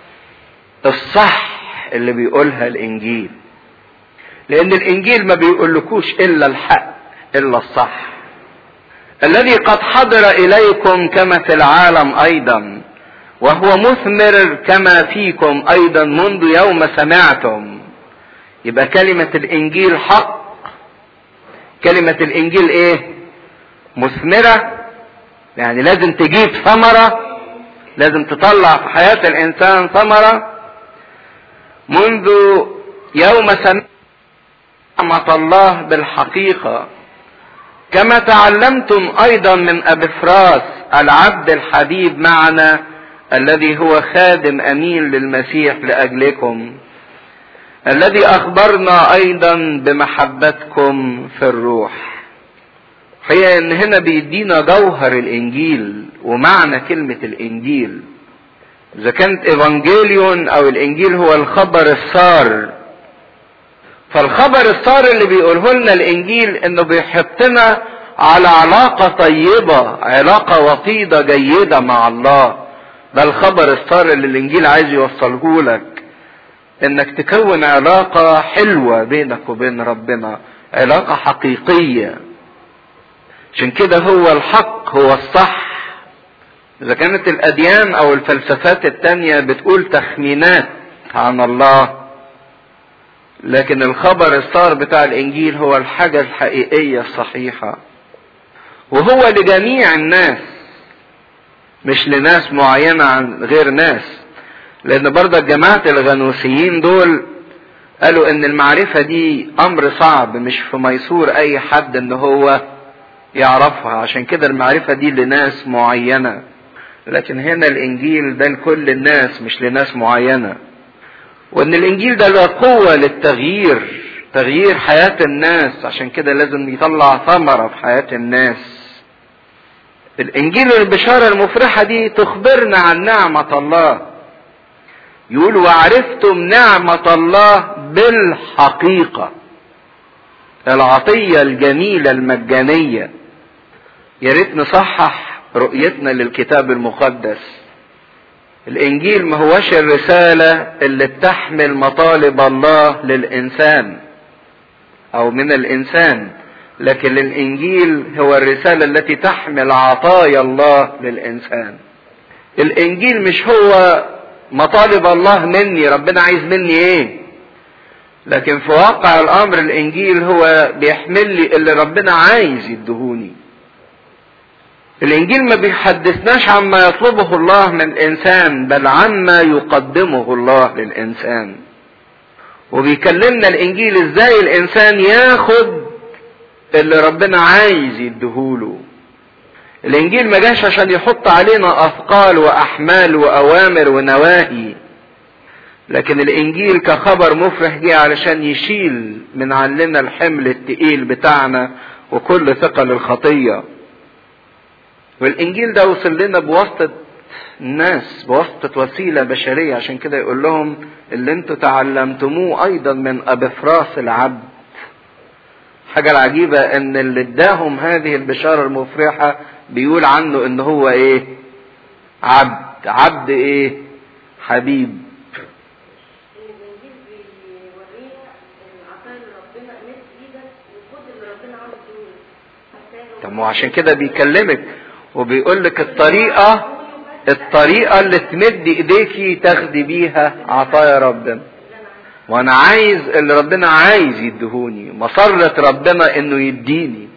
الصح اللي بيقولها الإنجيل لأن الإنجيل ما بيقولكوش إلا الحق إلا الصح الذي قد حضر إليكم كما في العالم أيضا وهو مثمر كما فيكم أيضا منذ يوم سمعتم يبقى كلمة الإنجيل حق كلمة الإنجيل إيه مثمرة يعني لازم تجيب ثمرة لازم تطلع في حياة الإنسان ثمرة منذ يوم سمعتم نعمة الله بالحقيقة كما تعلمتم ايضا من ابفراس العبد الحبيب معنا الذي هو خادم امين للمسيح لاجلكم الذي اخبرنا ايضا بمحبتكم في الروح هي ان هنا بيدينا جوهر الانجيل ومعنى كلمة الانجيل اذا كانت ايفانجيليون او الانجيل هو الخبر السار فالخبر السار اللي بيقوله لنا الانجيل انه بيحطنا على علاقة طيبة علاقة وطيدة جيدة مع الله ده الخبر السار اللي الانجيل عايز يوصله لك انك تكون علاقة حلوة بينك وبين ربنا علاقة حقيقية عشان كده هو الحق هو الصح اذا كانت الاديان او الفلسفات التانية بتقول تخمينات عن الله لكن الخبر الصار بتاع الانجيل هو الحاجة الحقيقية الصحيحة وهو لجميع الناس مش لناس معينة عن غير ناس لان برضه جماعة الغنوسيين دول قالوا ان المعرفة دي امر صعب مش في ميسور اي حد ان هو يعرفها عشان كده المعرفة دي لناس معينة لكن هنا الانجيل ده لكل الناس مش لناس معينه وان الانجيل ده له قوة للتغيير تغيير حياة الناس عشان كده لازم يطلع ثمرة في حياة الناس الانجيل البشارة المفرحة دي تخبرنا عن نعمة الله يقول وعرفتم نعمة الله بالحقيقة العطية الجميلة المجانية يا ريت نصحح رؤيتنا للكتاب المقدس الانجيل ما هوش الرسالة اللي بتحمل مطالب الله للانسان او من الانسان لكن الانجيل هو الرسالة التي تحمل عطايا الله للانسان الانجيل مش هو مطالب الله مني ربنا عايز مني ايه لكن في واقع الامر الانجيل هو بيحمل لي اللي ربنا عايز يدهوني الانجيل ما بيحدثناش عما يطلبه الله من الانسان بل عما يقدمه الله للانسان وبيكلمنا الانجيل ازاي الانسان ياخد اللي ربنا عايز يديهوله الانجيل ما جاش عشان يحط علينا اثقال واحمال واوامر ونواهي لكن الانجيل كخبر مفرح جه علشان يشيل من عننا الحمل التقيل بتاعنا وكل ثقل الخطيه والانجيل ده وصل لنا بواسطه الناس بواسطه وسيله بشريه عشان كده يقول لهم اللي انتوا تعلمتموه ايضا من ابفراس العبد حاجه العجيبه ان اللي اداهم هذه البشاره المفرحه بيقول عنه ان هو ايه عبد عبد ايه حبيب طب ما عشان كده بيكلمك وبيقول لك الطريقه الطريقه اللي تمد ايديكي تاخدي بيها عطايا ربنا وانا عايز اللي ربنا عايز يدهوني مسرة ربنا انه يديني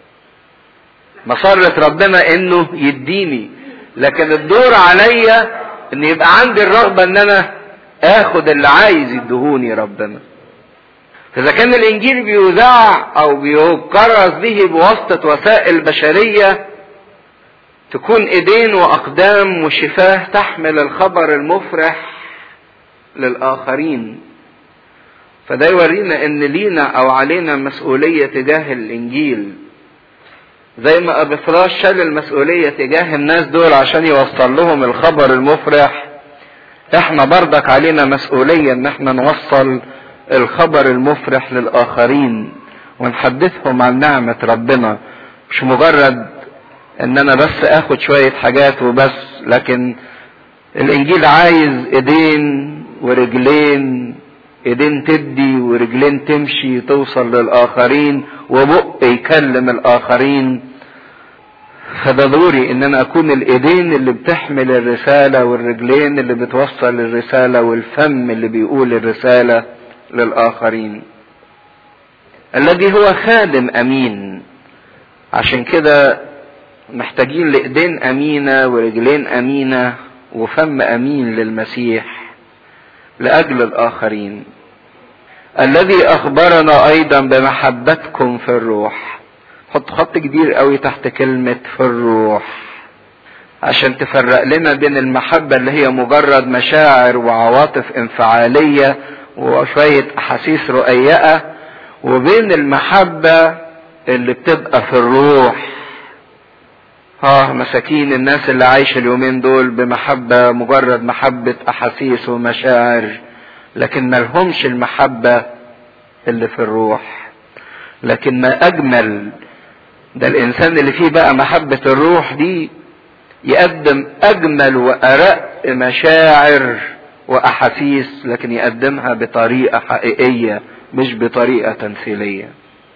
مسرة ربنا انه يديني لكن الدور عليا ان يبقى عندي الرغبة ان انا اخد اللي عايز يدهوني ربنا فاذا كان الانجيل بيذاع او بيكرس به بواسطة وسائل بشرية تكون ايدين واقدام وشفاه تحمل الخبر المفرح للاخرين فده يورينا ان لينا او علينا مسؤولية تجاه الانجيل زي ما ابي فراش شال المسؤولية تجاه الناس دول عشان يوصل لهم الخبر المفرح احنا بردك علينا مسؤولية ان احنا نوصل الخبر المفرح للاخرين ونحدثهم عن نعمة ربنا مش مجرد ان انا بس اخد شوية حاجات وبس لكن الانجيل عايز ايدين ورجلين ايدين تدي ورجلين تمشي توصل للاخرين وبق يكلم الاخرين فده دوري ان انا اكون الايدين اللي بتحمل الرسالة والرجلين اللي بتوصل الرسالة والفم اللي بيقول الرسالة للاخرين الذي هو خادم امين عشان كده محتاجين لايدين امينة ورجلين امينة وفم امين للمسيح لاجل الاخرين الذي اخبرنا ايضا بمحبتكم في الروح حط خط كبير قوي تحت كلمة في الروح عشان تفرق لنا بين المحبة اللي هي مجرد مشاعر وعواطف انفعالية وشوية احاسيس رؤيئة وبين المحبة اللي بتبقى في الروح اه مساكين الناس اللي عايشة اليومين دول بمحبة مجرد محبة احاسيس ومشاعر لكن ملهمش المحبة اللي في الروح لكن ما اجمل ده الانسان اللي فيه بقى محبة الروح دي يقدم اجمل وارق مشاعر واحاسيس لكن يقدمها بطريقة حقيقية مش بطريقة تمثيلية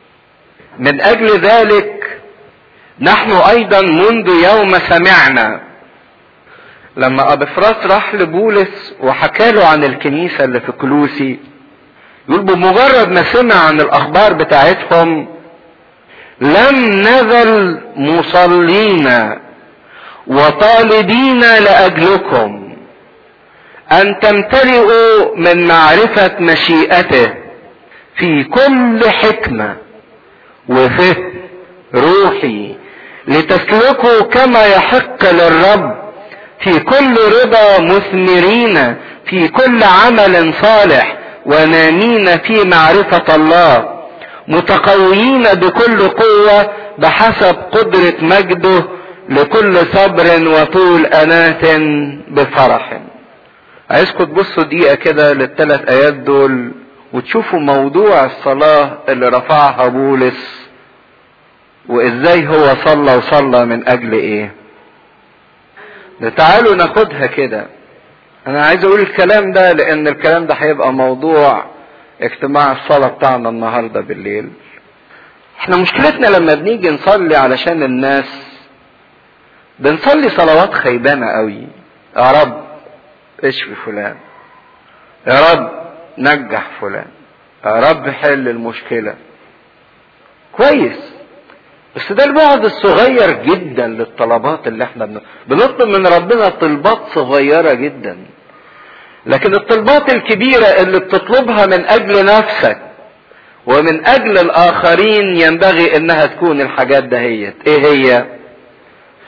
من اجل ذلك نحن ايضا منذ يوم سمعنا لما ابفراس راح لبولس وحكى له عن الكنيسة اللي في كلوسي يقول بمجرد ما سمع عن الاخبار بتاعتهم لم نزل مصلين وطالبين لاجلكم ان تمتلئوا من معرفة مشيئته في كل حكمة وفهم روحي لتسلكوا كما يحق للرب في كل رضا مثمرين في كل عمل صالح ونامين في معرفة الله متقويين بكل قوة بحسب قدرة مجده لكل صبر وطول أناة بفرح عايزكم تبصوا دقيقة كده للثلاث آيات دول وتشوفوا موضوع الصلاة اللي رفعها بولس وازاي هو صلى وصلى من اجل ايه ده تعالوا ناخدها كده انا عايز اقول الكلام ده لان الكلام ده هيبقى موضوع اجتماع الصلاة بتاعنا النهاردة بالليل احنا مشكلتنا لما بنيجي نصلي علشان الناس بنصلي صلوات خيبانة قوي يا رب اشفي فلان يا رب نجح فلان يا رب حل المشكلة كويس بس ده البعد الصغير جدا للطلبات اللي احنا بن... بنطلب من ربنا طلبات صغيرة جدا لكن الطلبات الكبيرة اللي بتطلبها من اجل نفسك ومن اجل الاخرين ينبغي انها تكون الحاجات دهيت ايه هي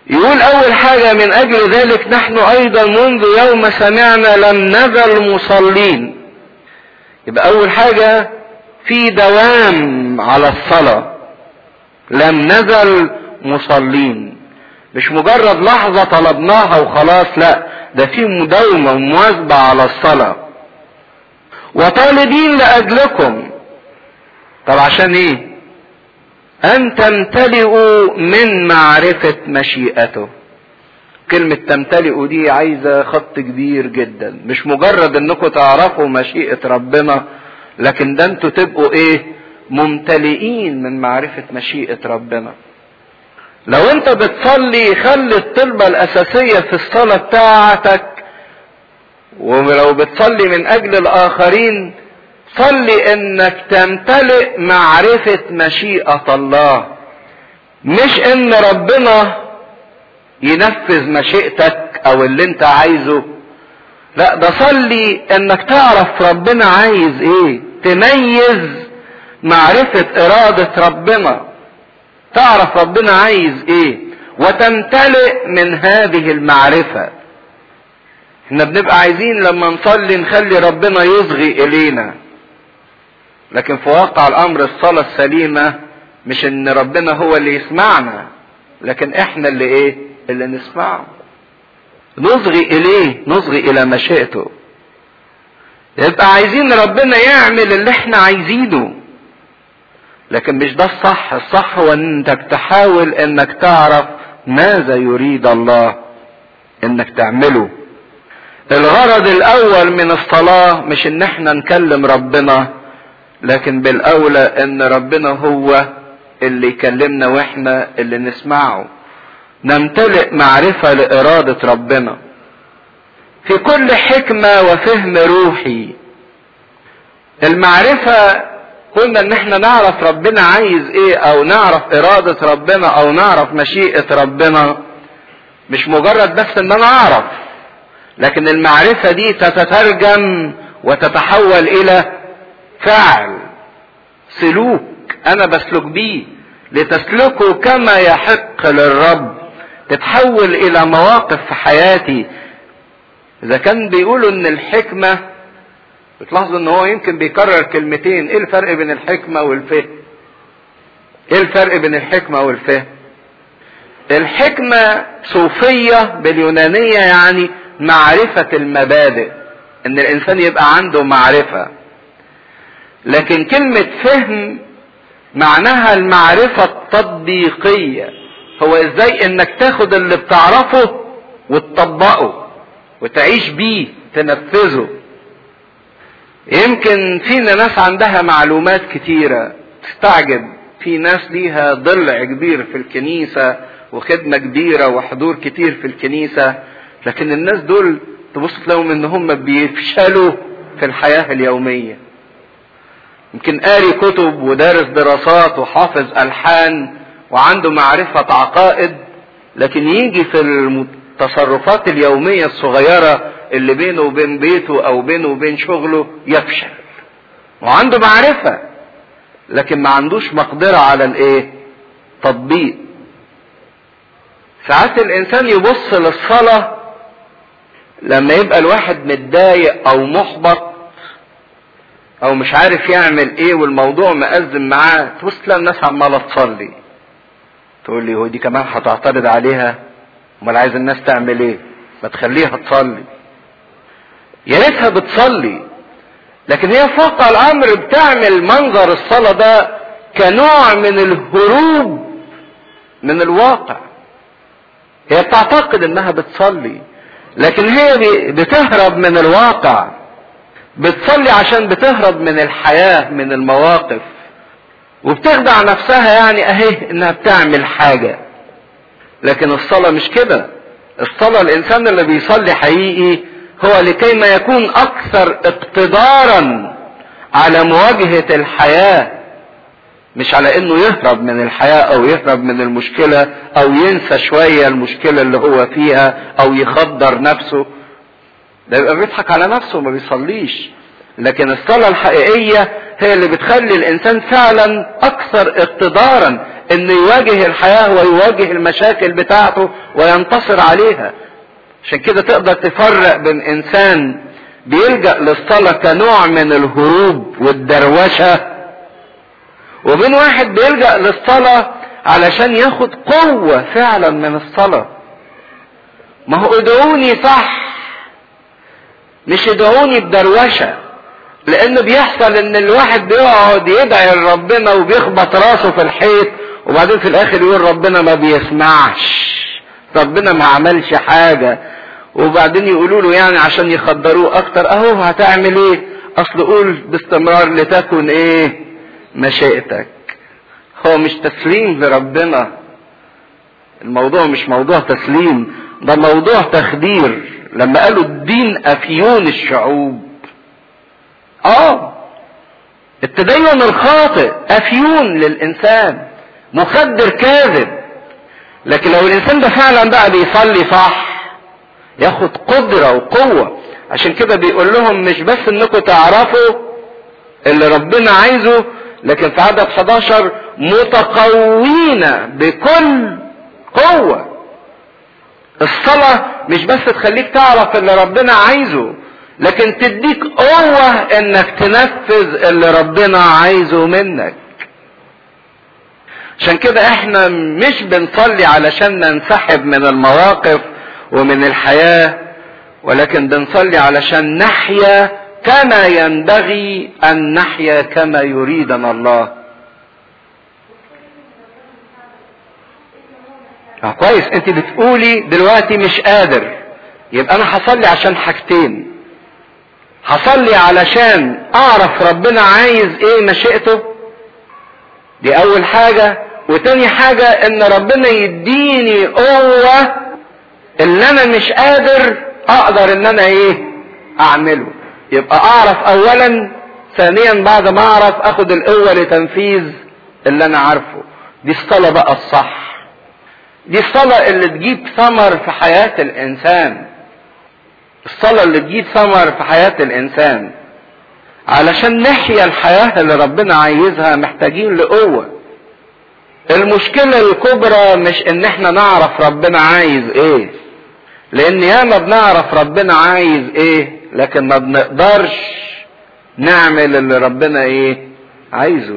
يقول اول حاجة من اجل ذلك نحن ايضا منذ يوم سمعنا لم نزل مصلين يبقى اول حاجة في دوام على الصلاة لم نزل مصلين مش مجرد لحظة طلبناها وخلاص لا ده في مداومة ومواظبة على الصلاة وطالبين لأجلكم طب عشان ايه ان تمتلئوا من معرفة مشيئته كلمة تمتلئوا دي عايزة خط كبير جدا مش مجرد انكم تعرفوا مشيئة ربنا لكن ده انتوا تبقوا ايه ممتلئين من معرفة مشيئة ربنا لو انت بتصلي خلي الطلبة الاساسية في الصلاة بتاعتك ولو بتصلي من اجل الاخرين صلي انك تمتلئ معرفة مشيئة الله مش ان ربنا ينفذ مشيئتك او اللي انت عايزه لا ده صلي انك تعرف ربنا عايز ايه تميز معرفة ارادة ربنا تعرف ربنا عايز ايه وتمتلئ من هذه المعرفة احنا بنبقى عايزين لما نصلي نخلي ربنا يصغي الينا لكن في واقع الامر الصلاة السليمة مش ان ربنا هو اللي يسمعنا لكن احنا اللي ايه اللي نسمعه نصغي اليه نصغي الى مشيئته يبقى عايزين ربنا يعمل اللي احنا عايزينه لكن مش ده الصح الصح هو انك تحاول انك تعرف ماذا يريد الله انك تعمله الغرض الاول من الصلاة مش ان احنا نكلم ربنا لكن بالاولى ان ربنا هو اللي يكلمنا واحنا اللي نسمعه نمتلئ معرفة لارادة ربنا في كل حكمة وفهم روحي المعرفة قلنا ان احنا نعرف ربنا عايز ايه او نعرف ارادة ربنا او نعرف مشيئة ربنا مش مجرد بس ان انا اعرف لكن المعرفة دي تتترجم وتتحول الى فعل سلوك انا بسلك بيه لتسلكوا كما يحق للرب تتحول الى مواقف في حياتي اذا كان بيقولوا ان الحكمة بتلاحظوا ان هو يمكن بيكرر كلمتين ايه الفرق بين الحكمة والفهم ايه الفرق بين الحكمة والفهم الحكمة صوفية باليونانية يعني معرفة المبادئ ان الانسان يبقى عنده معرفة لكن كلمة فهم معناها المعرفة التطبيقية هو ازاي انك تاخد اللي بتعرفه وتطبقه وتعيش بيه تنفذه يمكن فينا ناس عندها معلومات كتيرة تستعجب في ناس ليها ضلع كبير في الكنيسة وخدمة كبيرة وحضور كتير في الكنيسة لكن الناس دول تبص تلاقيهم ان هم بيفشلوا في الحياة اليومية يمكن قاري كتب ودارس دراسات وحافظ ألحان وعنده معرفة عقائد لكن يجي في التصرفات اليومية الصغيرة اللي بينه وبين بيته أو بينه وبين شغله يفشل وعنده معرفة لكن ما عندوش مقدرة على الايه تطبيق ساعات الانسان يبص للصلاة لما يبقى الواحد متضايق او محبط او مش عارف يعمل ايه والموضوع مأزم معاه تبص تلاقي الناس عماله تصلي تقول لي هو دي كمان هتعترض عليها امال عايز الناس تعمل ايه ما تخليها تصلي يا ريتها بتصلي لكن هي فوق الامر بتعمل منظر الصلاه ده كنوع من الهروب من الواقع هي بتعتقد انها بتصلي لكن هي بتهرب من الواقع بتصلي عشان بتهرب من الحياة من المواقف وبتخدع نفسها يعني اهي انها بتعمل حاجة لكن الصلاة مش كده الصلاة الانسان اللي بيصلي حقيقي هو لكي ما يكون اكثر اقتدارا على مواجهة الحياة مش على انه يهرب من الحياة او يهرب من المشكلة او ينسى شوية المشكلة اللي هو فيها او يخدر نفسه ده يبقى بيضحك على نفسه وما بيصليش لكن الصلاة الحقيقية هي اللي بتخلي الانسان فعلا اكثر اقتدارا انه يواجه الحياة ويواجه المشاكل بتاعته وينتصر عليها عشان كده تقدر تفرق بين انسان بيلجأ للصلاة كنوع من الهروب والدروشة وبين واحد بيلجأ للصلاة علشان ياخد قوة فعلا من الصلاة ما هو ادعوني صح مش ادعوني بدروشة لانه بيحصل ان الواحد بيقعد يدعي لربنا وبيخبط راسه في الحيط وبعدين في الاخر يقول ربنا ما بيسمعش ربنا ما عملش حاجة وبعدين يقولوا له يعني عشان يخدروه اكتر اهو هتعمل ايه اصل قول باستمرار لتكن ايه مشيئتك هو مش تسليم لربنا الموضوع مش موضوع تسليم ده موضوع تخدير لما قالوا الدين افيون الشعوب اه التدين الخاطئ افيون للانسان مخدر كاذب لكن لو الانسان ده فعلا بقى بيصلي صح ياخد قدرة وقوة عشان كده بيقول لهم مش بس انكم تعرفوا اللي ربنا عايزه لكن في عدد 11 متقوين بكل قوة الصلاة مش بس تخليك تعرف اللي ربنا عايزه لكن تديك قوة انك تنفذ اللي ربنا عايزه منك عشان كده احنا مش بنصلي علشان ننسحب من المواقف ومن الحياة ولكن بنصلي علشان نحيا كما ينبغي ان نحيا كما يريدنا الله اه كويس انت بتقولي دلوقتي مش قادر يبقى انا هصلي عشان حاجتين هصلي علشان اعرف ربنا عايز ايه مشيئته دي اول حاجة وتاني حاجة ان ربنا يديني قوة اللي انا مش قادر اقدر ان انا ايه اعمله يبقى اعرف اولا ثانيا بعد ما اعرف اخد القوة لتنفيذ اللي انا عارفه دي الصلاة بقى الصح دي الصلاة اللي تجيب ثمر في حياة الانسان الصلاة اللي تجيب ثمر في حياة الانسان علشان نحيا الحياة اللي ربنا عايزها محتاجين لقوة المشكلة الكبرى مش ان احنا نعرف ربنا عايز ايه لان ياما بنعرف ربنا عايز ايه لكن ما بنقدرش نعمل اللي ربنا ايه عايزه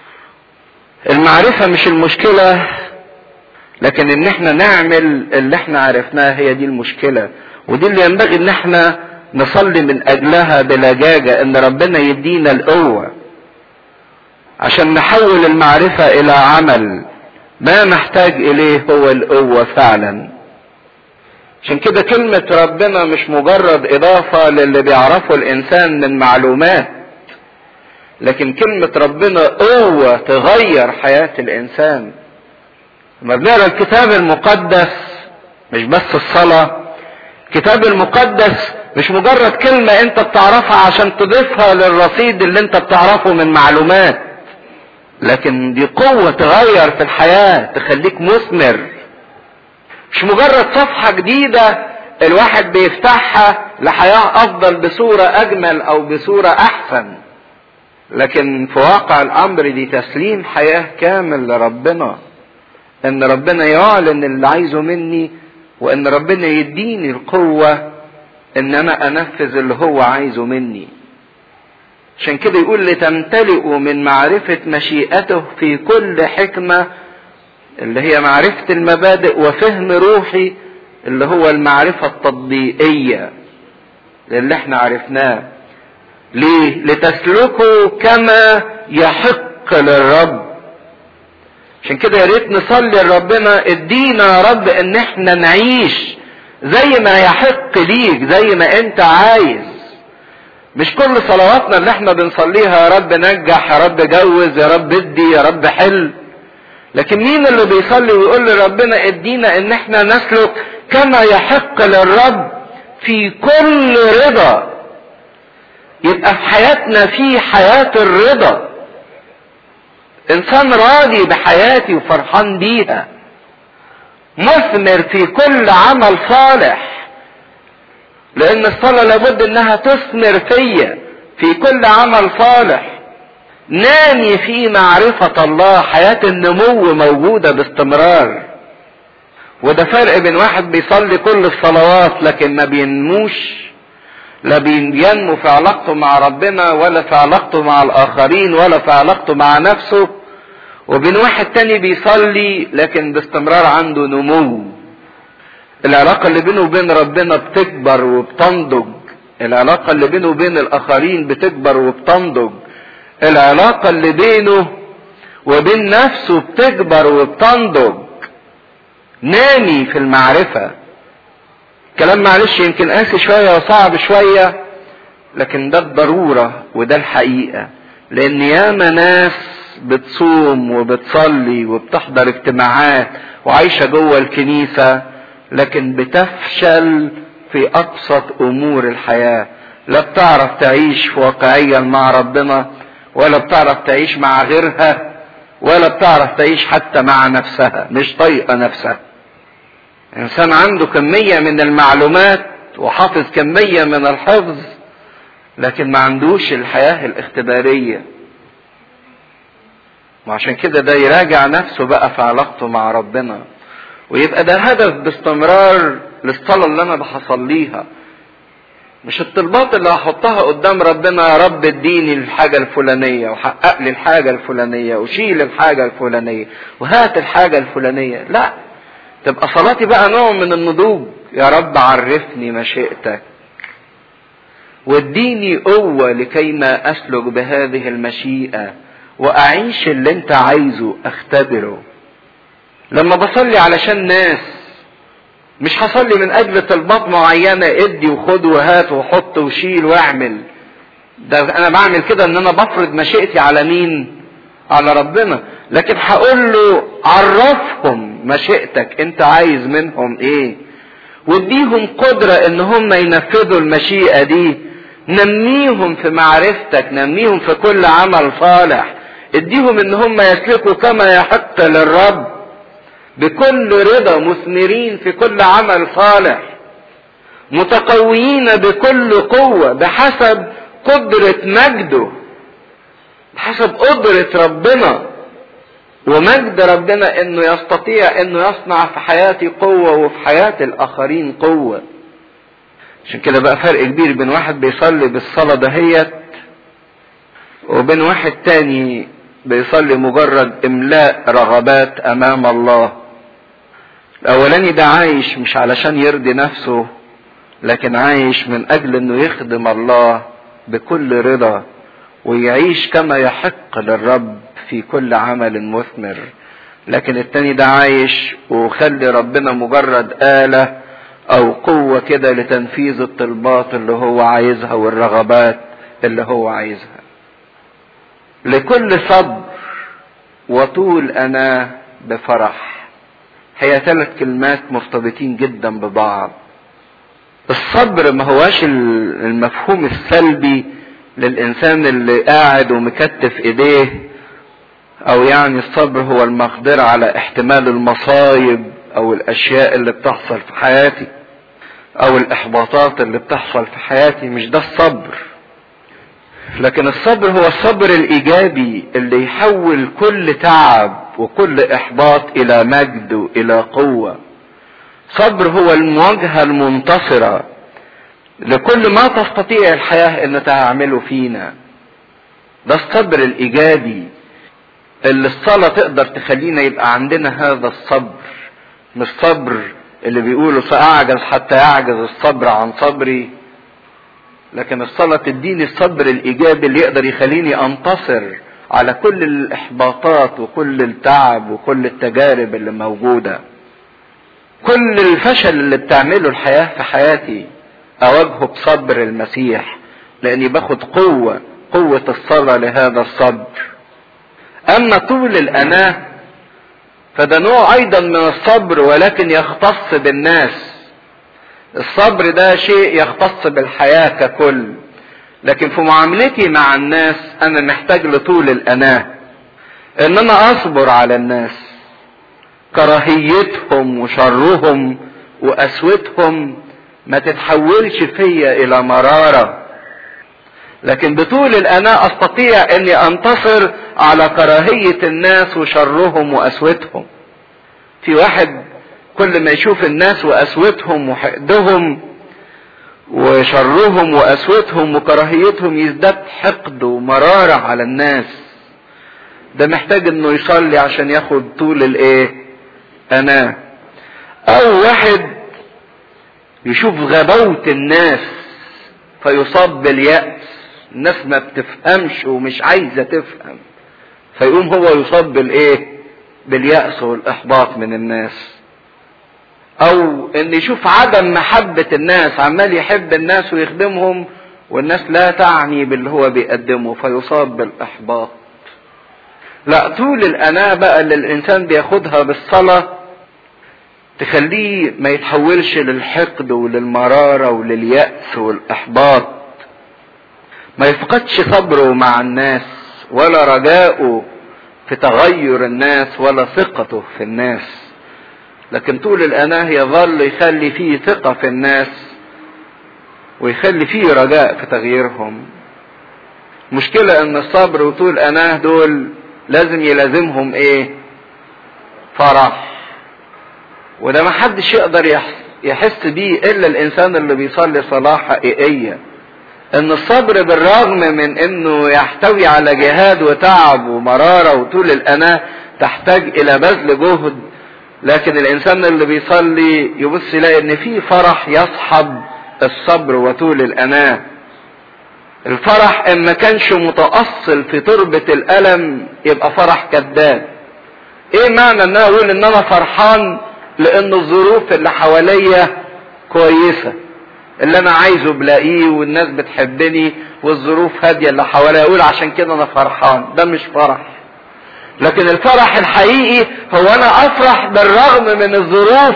المعرفة مش المشكلة لكن ان احنا نعمل اللي احنا عرفناه هي دي المشكلة ودي اللي ينبغي ان احنا نصلي من اجلها بلجاجة ان ربنا يدينا القوة عشان نحول المعرفة الى عمل ما نحتاج اليه هو القوة فعلا عشان كده كلمة ربنا مش مجرد اضافة للي بيعرفه الانسان من معلومات لكن كلمة ربنا قوة تغير حياة الانسان لما بنقرا الكتاب المقدس مش بس الصلاة الكتاب المقدس مش مجرد كلمة انت بتعرفها عشان تضيفها للرصيد اللي انت بتعرفه من معلومات لكن دي قوة تغير في الحياة تخليك مثمر مش مجرد صفحة جديدة الواحد بيفتحها لحياة افضل بصورة اجمل او بصورة احسن لكن في واقع الامر دي تسليم حياة كامل لربنا ان ربنا يعلن اللي عايزه مني وان ربنا يديني القوة ان انا انفذ اللي هو عايزه مني عشان كده يقول لتمتلئوا من معرفة مشيئته في كل حكمة اللي هي معرفة المبادئ وفهم روحي اللي هو المعرفة التطبيقية اللي احنا عرفناه ليه لتسلكوا كما يحق للرب عشان كده يا ريت نصلي لربنا ادينا يا رب ان احنا نعيش زي ما يحق ليك زي ما انت عايز مش كل صلواتنا اللي احنا بنصليها يا رب نجح يا رب جوز يا رب ادي يا رب حل لكن مين اللي بيصلي ويقول لربنا ادينا ان احنا نسلك كما يحق للرب في كل رضا يبقى في حياتنا في حياة الرضا انسان راضي بحياتي وفرحان بيها مثمر في كل عمل صالح لان الصلاة لابد انها تثمر فيا في كل عمل صالح نامي في معرفة الله حياة النمو موجودة باستمرار وده فرق بين واحد بيصلي كل الصلوات لكن ما بينموش لا بينمو في علاقته مع ربنا ولا في علاقته مع الآخرين ولا في علاقته مع نفسه وبين واحد تاني بيصلي لكن باستمرار عنده نمو العلاقة اللي بينه وبين ربنا بتكبر وبتنضج العلاقة اللي بينه وبين الآخرين بتكبر وبتنضج العلاقة اللي بينه وبين نفسه بتكبر وبتنضج نامي في المعرفة كلام معلش يمكن قاسي شوية وصعب شوية لكن ده الضرورة وده الحقيقة لأن ياما ناس بتصوم وبتصلي وبتحضر اجتماعات وعايشة جوه الكنيسة لكن بتفشل في أبسط أمور الحياة لا بتعرف تعيش واقعيا مع ربنا ولا بتعرف تعيش مع غيرها ولا بتعرف تعيش حتى مع نفسها مش طايقة نفسها انسان عنده كمية من المعلومات وحافظ كمية من الحفظ لكن ما عندوش الحياة الاختبارية وعشان كده ده يراجع نفسه بقى في علاقته مع ربنا ويبقى ده هدف باستمرار للصلاة اللي انا بحصليها مش الطلبات اللي هحطها قدام ربنا يا رب اديني الحاجة الفلانية وحقق لي الحاجة الفلانية وشيل الحاجة الفلانية وهات الحاجة الفلانية لا تبقى صلاتي بقى نوع من النضوج يا رب عرفني مشيئتك واديني قوة لكي ما أسلك بهذه المشيئة وأعيش اللي أنت عايزه أختبره لما بصلي علشان ناس مش هصلي من أجل طلبات معينة ادي وخد وهات وحط وشيل واعمل ده أنا بعمل كده إن أنا بفرض مشيئتي على مين؟ على ربنا لكن هقول له عرفهم مشيئتك انت عايز منهم ايه واديهم قدرة ان هم ينفذوا المشيئة دي نميهم في معرفتك نميهم في كل عمل صالح اديهم ان هم يسلكوا كما يحق للرب بكل رضا مثمرين في كل عمل صالح متقويين بكل قوة بحسب قدرة مجده بحسب قدرة ربنا ومجد ربنا انه يستطيع انه يصنع في حياتي قوة وفي حياة الاخرين قوة عشان كده بقى فرق كبير بين واحد بيصلي بالصلاة دهيت وبين واحد تاني بيصلي مجرد املاء رغبات امام الله الاولاني ده عايش مش علشان يرضي نفسه لكن عايش من اجل انه يخدم الله بكل رضا ويعيش كما يحق للرب في كل عمل مثمر لكن التاني ده عايش وخلي ربنا مجرد آلة أو قوة كده لتنفيذ الطلبات اللي هو عايزها والرغبات اللي هو عايزها لكل صبر وطول أنا بفرح هي ثلاث كلمات مرتبطين جدا ببعض الصبر ما هواش المفهوم السلبي للإنسان اللي قاعد ومكتف إيديه او يعني الصبر هو المقدرة على احتمال المصايب او الاشياء اللي بتحصل في حياتي او الاحباطات اللي بتحصل في حياتي مش ده الصبر لكن الصبر هو الصبر الايجابي اللي يحول كل تعب وكل احباط الى مجد والى قوة صبر هو المواجهة المنتصرة لكل ما تستطيع الحياة ان تعمله فينا ده الصبر الايجابي اللي الصلاة تقدر تخلينا يبقى عندنا هذا الصبر مش صبر اللي بيقولوا سأعجز حتى يعجز الصبر عن صبري لكن الصلاة تديني الصبر الإيجابي اللي يقدر يخليني أنتصر على كل الإحباطات وكل التعب وكل التجارب اللي موجودة كل الفشل اللي بتعمله الحياة في حياتي أواجهه بصبر المسيح لأني باخد قوة قوة الصلاة لهذا الصبر اما طول الاناه فده نوع ايضا من الصبر ولكن يختص بالناس الصبر ده شيء يختص بالحياة ككل لكن في معاملتي مع الناس انا محتاج لطول الاناه ان انا اصبر على الناس كراهيتهم وشرهم وقسوتهم ما تتحولش فيا الى مرارة لكن بطول الاناة استطيع اني انتصر على كراهية الناس وشرهم واسوتهم في واحد كل ما يشوف الناس واسوتهم وحقدهم وشرهم واسوتهم وكراهيتهم يزداد حقد ومرارة على الناس ده محتاج انه يصلي عشان ياخد طول الايه انا او واحد يشوف غباوة الناس فيصاب باليأس الناس ما بتفهمش ومش عايزة تفهم فيقوم هو يصاب بالايه باليأس والاحباط من الناس او ان يشوف عدم محبة الناس عمال يحب الناس ويخدمهم والناس لا تعني باللي هو بيقدمه فيصاب بالاحباط لا طول الاناة بقى اللي الانسان بياخدها بالصلاة تخليه ما يتحولش للحقد وللمرارة ولليأس والاحباط ما يفقدش صبره مع الناس ولا رجاؤه في تغير الناس ولا ثقته في الناس لكن طول الأناه يظل يخلي فيه ثقة في الناس ويخلي فيه رجاء في تغييرهم مشكلة ان الصبر وطول الأناه دول لازم يلازمهم ايه فرح وده ما حدش يقدر يحس بيه الا الانسان اللي بيصلي صلاة حقيقية ان الصبر بالرغم من انه يحتوي على جهاد وتعب ومرارة وطول الأناه تحتاج الى بذل جهد لكن الانسان اللي بيصلي يبص يلاقي ان في فرح يصحب الصبر وطول الاناه الفرح ان ما كانش متأصل في تربة الالم يبقى فرح كذاب ايه معنى ان انا اقول ان انا فرحان لان الظروف اللي حواليا كويسة اللي انا عايزه بلاقيه والناس بتحبني والظروف هادية اللي حواليا اقول عشان كده انا فرحان ده مش فرح لكن الفرح الحقيقي هو انا افرح بالرغم من الظروف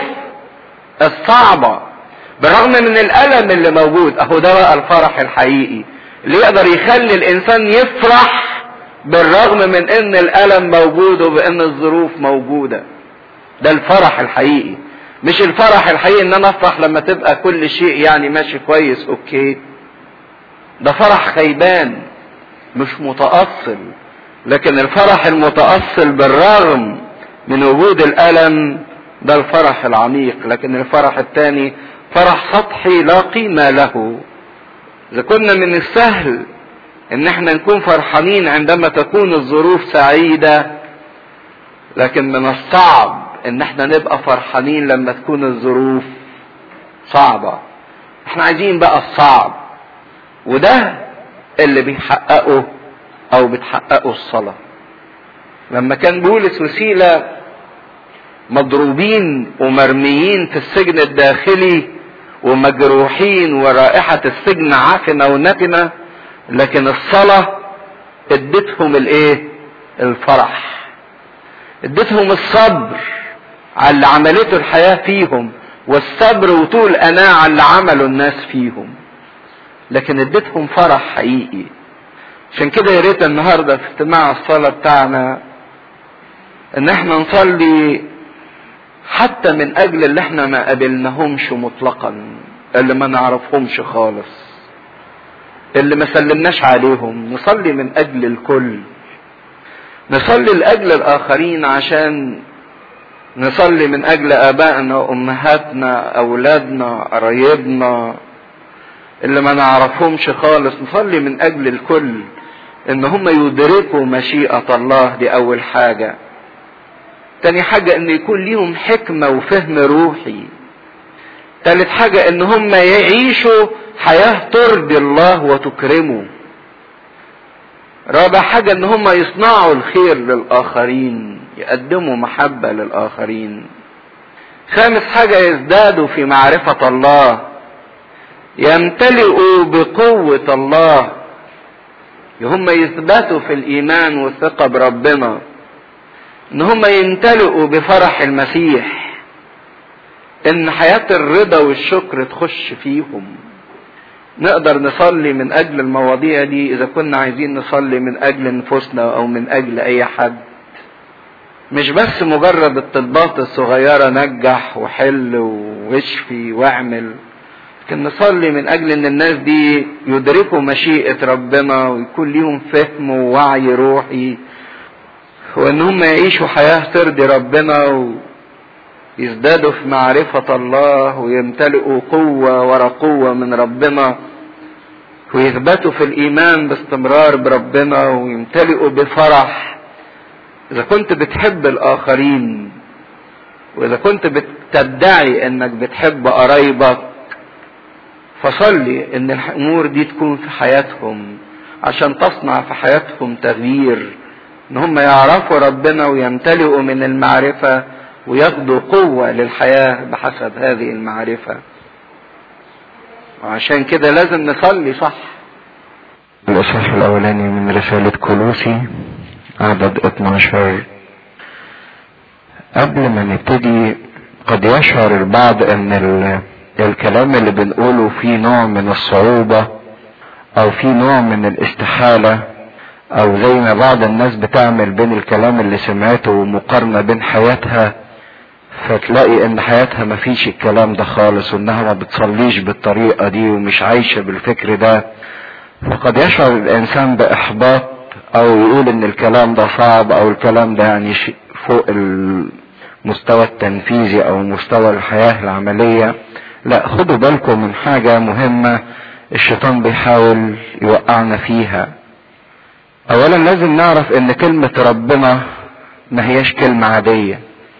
الصعبة بالرغم من الالم اللي موجود اهو ده بقى الفرح الحقيقي اللي يقدر يخلي الانسان يفرح بالرغم من ان الالم موجود وبان الظروف موجودة ده الفرح الحقيقي مش الفرح الحقيقي ان انا افرح لما تبقى كل شيء يعني ماشي كويس اوكي ده فرح خيبان مش متأصل لكن الفرح المتأصل بالرغم من وجود الألم ده الفرح العميق لكن الفرح الثاني فرح سطحي لا قيمة له إذا كنا من السهل إن احنا نكون فرحانين عندما تكون الظروف سعيدة لكن من الصعب إن احنا نبقى فرحانين لما تكون الظروف صعبة احنا عايزين بقى الصعب وده اللي بيحققه او بتحققوا الصلاة لما كان بولس وسيلة مضروبين ومرميين في السجن الداخلي ومجروحين ورائحة السجن عفنة ونتنة لكن الصلاة ادتهم الايه الفرح ادتهم الصبر على اللي عملته الحياة فيهم والصبر وطول أناة على اللي عمله الناس فيهم لكن ادتهم فرح حقيقي عشان كده يا ريت النهارده في اجتماع الصلاه بتاعنا ان احنا نصلي حتى من اجل اللي احنا ما قابلناهمش مطلقا اللي ما نعرفهمش خالص اللي ما سلمناش عليهم نصلي من اجل الكل نصلي لاجل الاخرين عشان نصلي من اجل ابائنا وامهاتنا اولادنا قرايبنا اللي ما نعرفهمش خالص نصلي من اجل الكل ان هم يدركوا مشيئة الله دي اول حاجة تاني حاجة ان يكون ليهم حكمة وفهم روحي تالت حاجة ان هم يعيشوا حياة ترضي الله وتكرمه رابع حاجة ان هم يصنعوا الخير للاخرين يقدموا محبة للاخرين خامس حاجة يزدادوا في معرفة الله يمتلئوا بقوة الله هم يثبتوا في الايمان والثقة بربنا ان هم يمتلئوا بفرح المسيح ان حياة الرضا والشكر تخش فيهم نقدر نصلي من اجل المواضيع دي اذا كنا عايزين نصلي من اجل نفوسنا او من اجل اي حد مش بس مجرد الطلبات الصغيرة نجح وحل واشفي واعمل لكن نصلي من اجل ان الناس دي يدركوا مشيئة ربنا ويكون ليهم فهم ووعي روحي وان هم يعيشوا حياة ترضي ربنا ويزدادوا في معرفة الله ويمتلئوا قوة ورا قوة من ربنا ويثبتوا في الايمان باستمرار بربنا ويمتلئوا بفرح اذا كنت بتحب الاخرين واذا كنت بتدعي انك بتحب قرايبك فصلي ان الامور دي تكون في حياتهم عشان تصنع في حياتهم تغيير ان هم يعرفوا ربنا ويمتلئوا من المعرفة وياخدوا قوة للحياة بحسب هذه المعرفة وعشان كده لازم نصلي صح الإصحاح الأولاني من رسالة كولوسي عدد 12 قبل ما نبتدي قد يشعر البعض ان الكلام اللي بنقوله فيه نوع من الصعوبة او فيه نوع من الاستحالة او زي ما بعض الناس بتعمل بين الكلام اللي سمعته ومقارنة بين حياتها فتلاقي ان حياتها ما فيش الكلام ده خالص وانها ما بتصليش بالطريقة دي ومش عايشة بالفكر ده فقد يشعر الانسان باحباط او يقول ان الكلام ده صعب او الكلام ده يعني فوق المستوى التنفيذي او مستوى الحياة العملية لا خدوا بالكم من حاجة مهمة الشيطان بيحاول يوقعنا فيها اولا لازم نعرف ان كلمة ربنا ما هياش كلمة عادية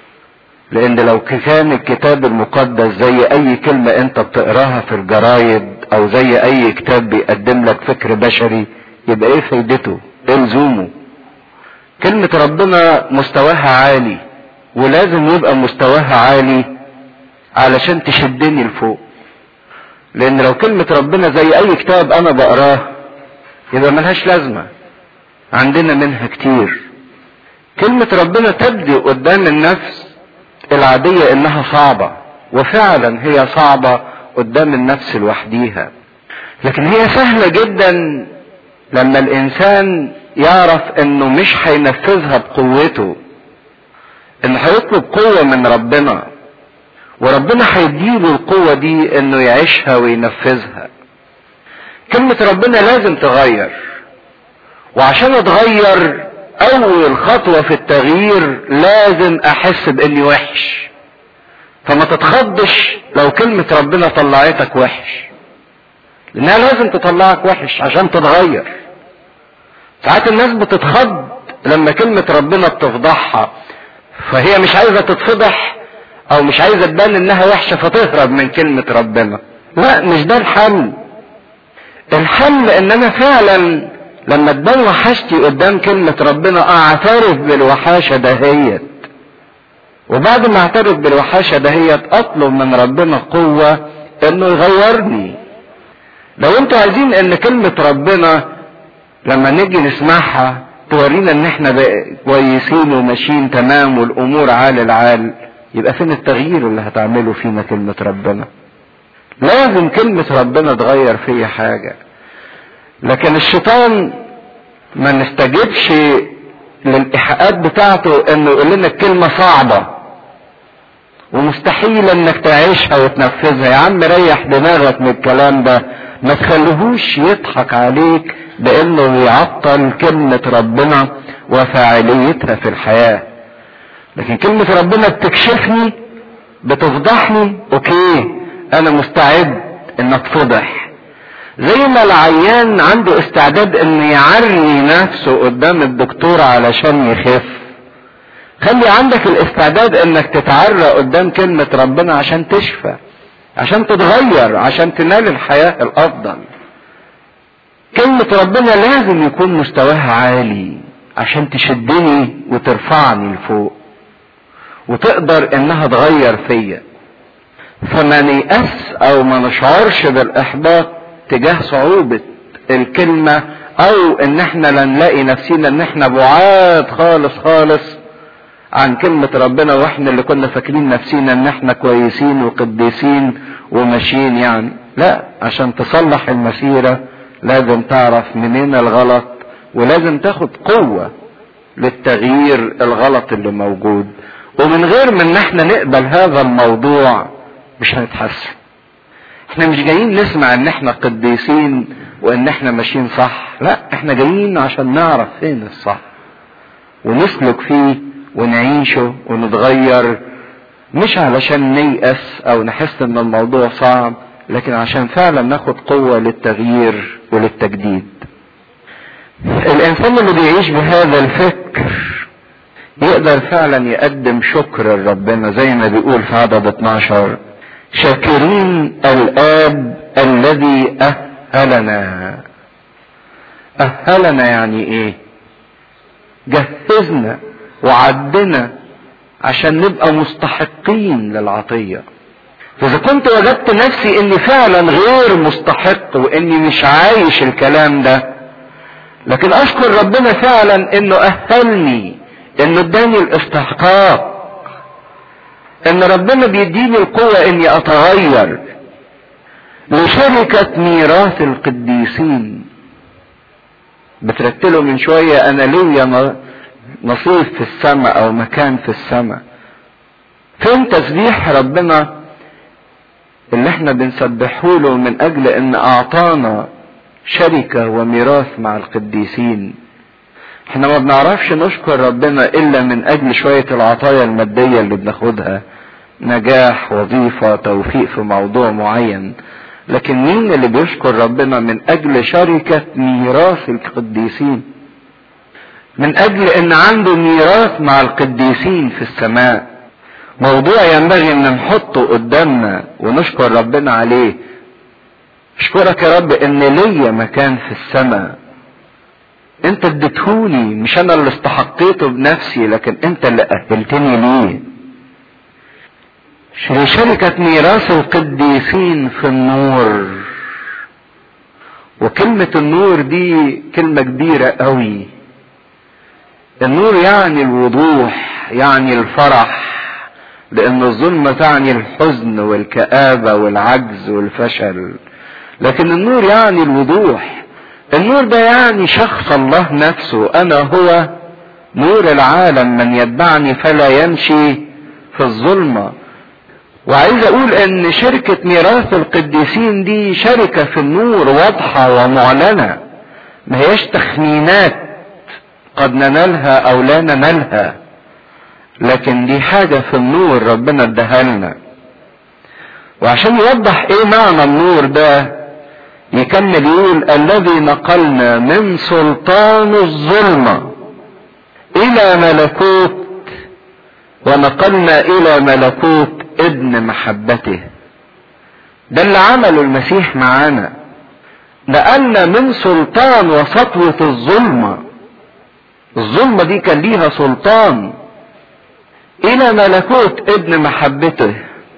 لان لو كان الكتاب المقدس زي اي كلمة انت بتقراها في الجرايد او زي اي كتاب بيقدم لك فكر بشري يبقى ايه فايدته ايه لزومه كلمة ربنا مستواها عالي ولازم يبقى مستواها عالي علشان تشدني لفوق لان لو كلمة ربنا زي اي كتاب انا بقراه يبقى ملهاش لازمة عندنا منها كتير كلمة ربنا تبدي قدام النفس العادية انها صعبة وفعلا هي صعبة قدام النفس لوحديها لكن هي سهلة جدا لما الانسان يعرف انه مش هينفذها بقوته انه هيطلب قوة من ربنا وربنا هيديله القوة دي انه يعيشها وينفذها كلمة ربنا لازم تغير وعشان اتغير اول خطوة في التغيير لازم احس باني وحش فما تتخضش لو كلمة ربنا طلعتك وحش لانها لازم تطلعك وحش عشان تتغير ساعات الناس بتتخض لما كلمة ربنا بتفضحها فهي مش عايزة تتفضح او مش عايزة تبان انها وحشة فتهرب من كلمة ربنا لا مش ده الحل الحل ان انا فعلا لما تبان وحشتي قدام كلمة ربنا اعترف بالوحاشة دهيت وبعد ما اعترف بالوحاشة دهيت اطلب من ربنا قوة انه يغيرني لو انتوا عايزين ان كلمة ربنا لما نيجي نسمعها تورينا ان احنا كويسين وماشيين تمام والامور عال العال يبقى فين التغيير اللي هتعمله فينا كلمة ربنا لازم كلمة ربنا تغير فيا حاجة لكن الشيطان ما نستجبش للايحاءات بتاعته انه يقول لنا الكلمة صعبة ومستحيل انك تعيشها وتنفذها يا عم ريح دماغك من الكلام ده ما تخليهوش يضحك عليك بانه يعطل كلمة ربنا وفاعليتها في الحياة لكن كلمة ربنا بتكشفني بتفضحني اوكي انا مستعد ان اتفضح زي ما العيان عنده استعداد ان يعري نفسه قدام الدكتور علشان يخف خلي عندك الاستعداد انك تتعرى قدام كلمة ربنا عشان تشفى عشان تتغير عشان تنال الحياة الافضل كلمة ربنا لازم يكون مستواها عالي عشان تشدني وترفعني لفوق وتقدر انها تغير فيا فما نيأس او ما نشعرش بالاحباط تجاه صعوبة الكلمة او ان احنا لا نلاقي نفسينا ان احنا بعاد خالص خالص عن كلمة ربنا واحنا اللي كنا فاكرين نفسينا ان احنا كويسين وقديسين وماشيين يعني لا عشان تصلح المسيرة لازم تعرف منين الغلط ولازم تاخد قوة للتغيير الغلط اللي موجود ومن غير ما ان احنا نقبل هذا الموضوع مش هنتحسن احنا مش جايين نسمع ان احنا قديسين وان احنا ماشيين صح لا احنا جايين عشان نعرف فين الصح ونسلك فيه ونعيشه ونتغير مش علشان نيأس او نحس ان الموضوع صعب لكن عشان فعلا ناخد قوة للتغيير وللتجديد الانسان اللي بيعيش بهذا الفكر يقدر فعلا يقدم شكر لربنا زي ما بيقول في عدد 12 شاكرين الاب الذي اهلنا اهلنا يعني ايه جهزنا وعدنا عشان نبقى مستحقين للعطيه فاذا كنت وجدت نفسي اني فعلا غير مستحق واني مش عايش الكلام ده لكن اشكر ربنا فعلا انه اهلني انه اداني الاستحقاق ان ربنا بيديني القوة اني اتغير لشركة ميراث القديسين بترتله من شوية انا ليا نصيب في السماء او مكان في السماء فين تسبيح ربنا اللي احنا بنسبحه له من اجل ان اعطانا شركة وميراث مع القديسين احنا ما بنعرفش نشكر ربنا الا من اجل شوية العطايا المادية اللي بناخدها نجاح وظيفة توفيق في موضوع معين لكن مين اللي بيشكر ربنا من اجل شركة ميراث القديسين من اجل ان عنده ميراث مع القديسين في السماء موضوع ينبغي ان نحطه قدامنا ونشكر ربنا عليه اشكرك يا رب ان ليا مكان في السماء انت اديتهولي مش انا اللي استحقيته بنفسي لكن انت اللي اهلتني ليه شركة ميراث القديسين في النور وكلمة النور دي كلمة كبيرة قوي النور يعني الوضوح يعني الفرح لان الظلمة تعني الحزن والكآبة والعجز والفشل لكن النور يعني الوضوح النور ده يعني شخص الله نفسه انا هو نور العالم من يتبعني فلا يمشي في الظلمة وعايز اقول ان شركة ميراث القديسين دي شركة في النور واضحة ومعلنة ما هيش تخمينات قد ننالها او لا ننالها لكن دي حاجة في النور ربنا اداها لنا وعشان يوضح ايه معنى النور ده يكمل يقول الذي نقلنا من سلطان الظلمة الى ملكوت ونقلنا الى ملكوت ابن محبته ده اللي عمله المسيح معانا نقلنا من سلطان وسطوة الظلمة الظلمة دي كان ليها سلطان الى ملكوت ابن محبته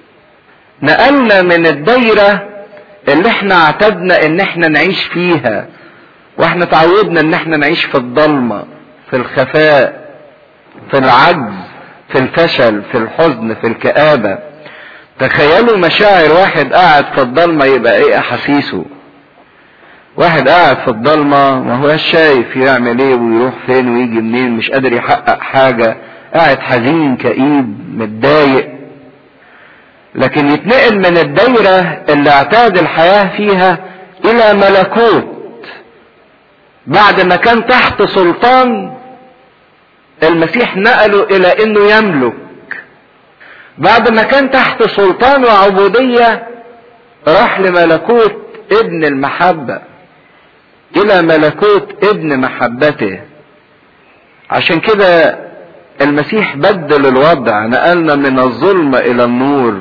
نقلنا من الدايرة اللي احنا اعتدنا ان احنا نعيش فيها واحنا تعودنا ان احنا نعيش في الضلمة في الخفاء في العجز في الفشل في الحزن في الكآبة تخيلوا مشاعر واحد قاعد في الضلمة يبقى ايه احاسيسه واحد قاعد في الضلمة ما هو شايف يعمل ايه ويروح فين ويجي منين مش قادر يحقق حاجة قاعد حزين كئيب متضايق لكن يتنقل من الدايرة اللي اعتاد الحياة فيها الى ملكوت بعد ما كان تحت سلطان المسيح نقله الى انه يملك بعد ما كان تحت سلطان وعبودية راح لملكوت ابن المحبة الى ملكوت ابن محبته عشان كده المسيح بدل الوضع نقلنا من الظلمة الى النور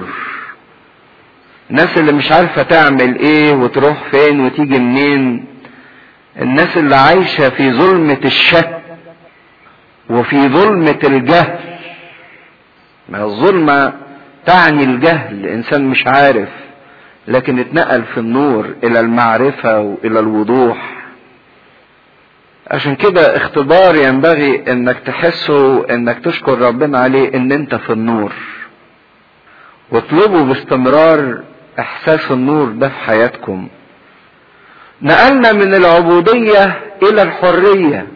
الناس اللي مش عارفة تعمل ايه وتروح فين وتيجي منين الناس اللي عايشة في ظلمة الشك وفي ظلمة الجهل ما الظلمة تعني الجهل الانسان مش عارف لكن اتنقل في النور الى المعرفة والى الوضوح عشان كده اختبار ينبغي انك تحسه انك تشكر ربنا عليه ان انت في النور واطلبوا باستمرار احساس النور ده في حياتكم نقلنا من العبودية الى الحرية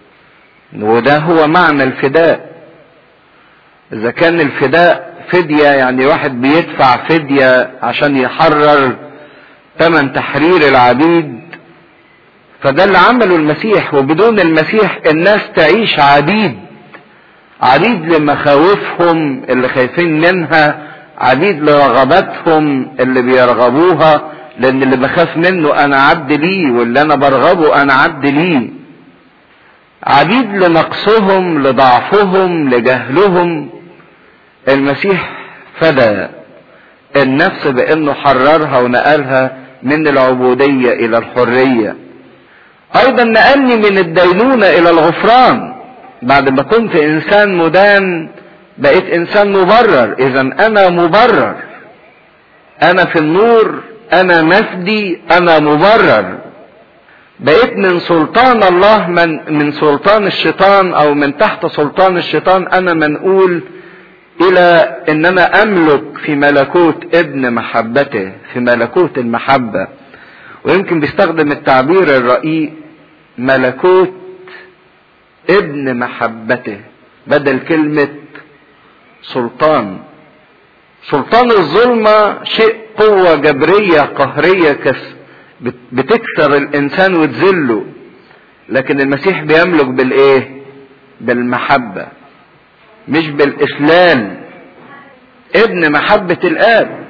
وده هو معنى الفداء اذا كان الفداء فدية يعني واحد بيدفع فدية عشان يحرر ثمن تحرير العبيد فده اللي عمله المسيح وبدون المسيح الناس تعيش عبيد عبيد لمخاوفهم اللي خايفين منها عبيد لرغباتهم اللي بيرغبوها لان اللي بخاف منه انا عبد ليه واللي انا برغبه انا عبد ليه عبيد لنقصهم لضعفهم لجهلهم المسيح فدى النفس بانه حررها ونقلها من العبودية الى الحرية ايضا نقلني من الدينونة الى الغفران بعد ما كنت انسان مدان بقيت انسان مبرر اذا انا مبرر انا في النور انا مفدي انا مبرر بقيت من سلطان الله من من سلطان الشيطان او من تحت سلطان الشيطان انا منقول الى ان انا املك في ملكوت ابن محبته في ملكوت المحبة ويمكن بيستخدم التعبير الرقيق ملكوت ابن محبته بدل كلمة سلطان سلطان الظلمة شيء قوة جبرية قهرية كس بتكسر الانسان وتذله لكن المسيح بيملك بالايه بالمحبة مش بالإسلام ابن محبة الآب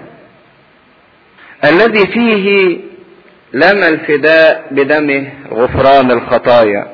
الذي فيه لنا الفداء بدمه غفران الخطايا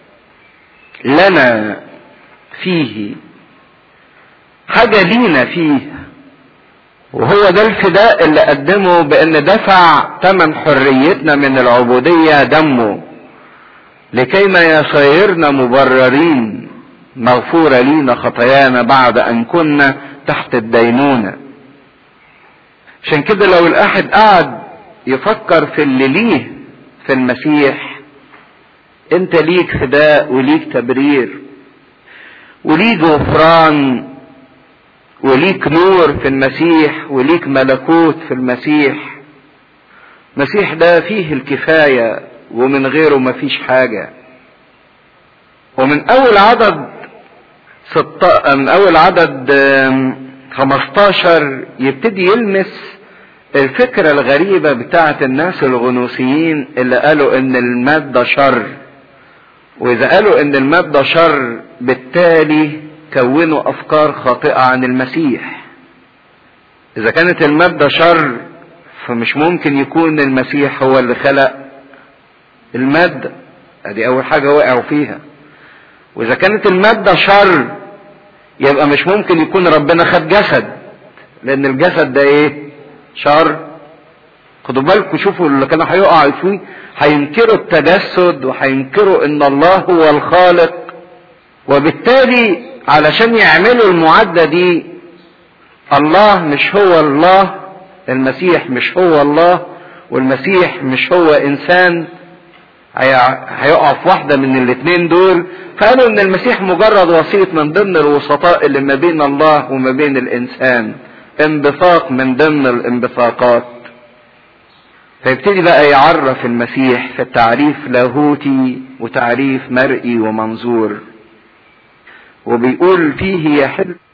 لنا فيه حاجة لينا فيه وهو ده الفداء اللي قدمه بان دفع ثمن حريتنا من العبودية دمه لكي ما يصيرنا مبررين مغفورة لينا خطايانا بعد ان كنا تحت الدينونة عشان كده لو الواحد قعد يفكر في اللي ليه في المسيح انت ليك فداء وليك تبرير وليك غفران وليك نور في المسيح وليك ملكوت في المسيح المسيح ده فيه الكفاية ومن غيره مفيش حاجة ومن اول عدد ست... من اول عدد 15 يبتدي يلمس الفكرة الغريبة بتاعت الناس الغنوصيين اللي قالوا ان المادة شر واذا قالوا ان المادة شر بالتالي كونوا افكار خاطئة عن المسيح اذا كانت المادة شر فمش ممكن يكون المسيح هو اللي خلق المادة ادي اول حاجة وقعوا فيها واذا كانت المادة شر يبقى مش ممكن يكون ربنا خد جسد لان الجسد ده ايه شر خدوا بالكم شوفوا اللي كانوا هيقعوا فيه هينكروا التجسد وهينكروا ان الله هو الخالق وبالتالي علشان يعملوا المعدة دي الله مش هو الله المسيح مش هو الله والمسيح مش هو انسان هيقع في واحدة من الاثنين دول فقالوا ان المسيح مجرد وسيط من ضمن الوسطاء اللي ما بين الله وما بين الانسان انبثاق من ضمن الانبثاقات فيبتدي بقى يعرف المسيح في التعريف لاهوتي وتعريف مرئي ومنظور وبيقول فيه يحل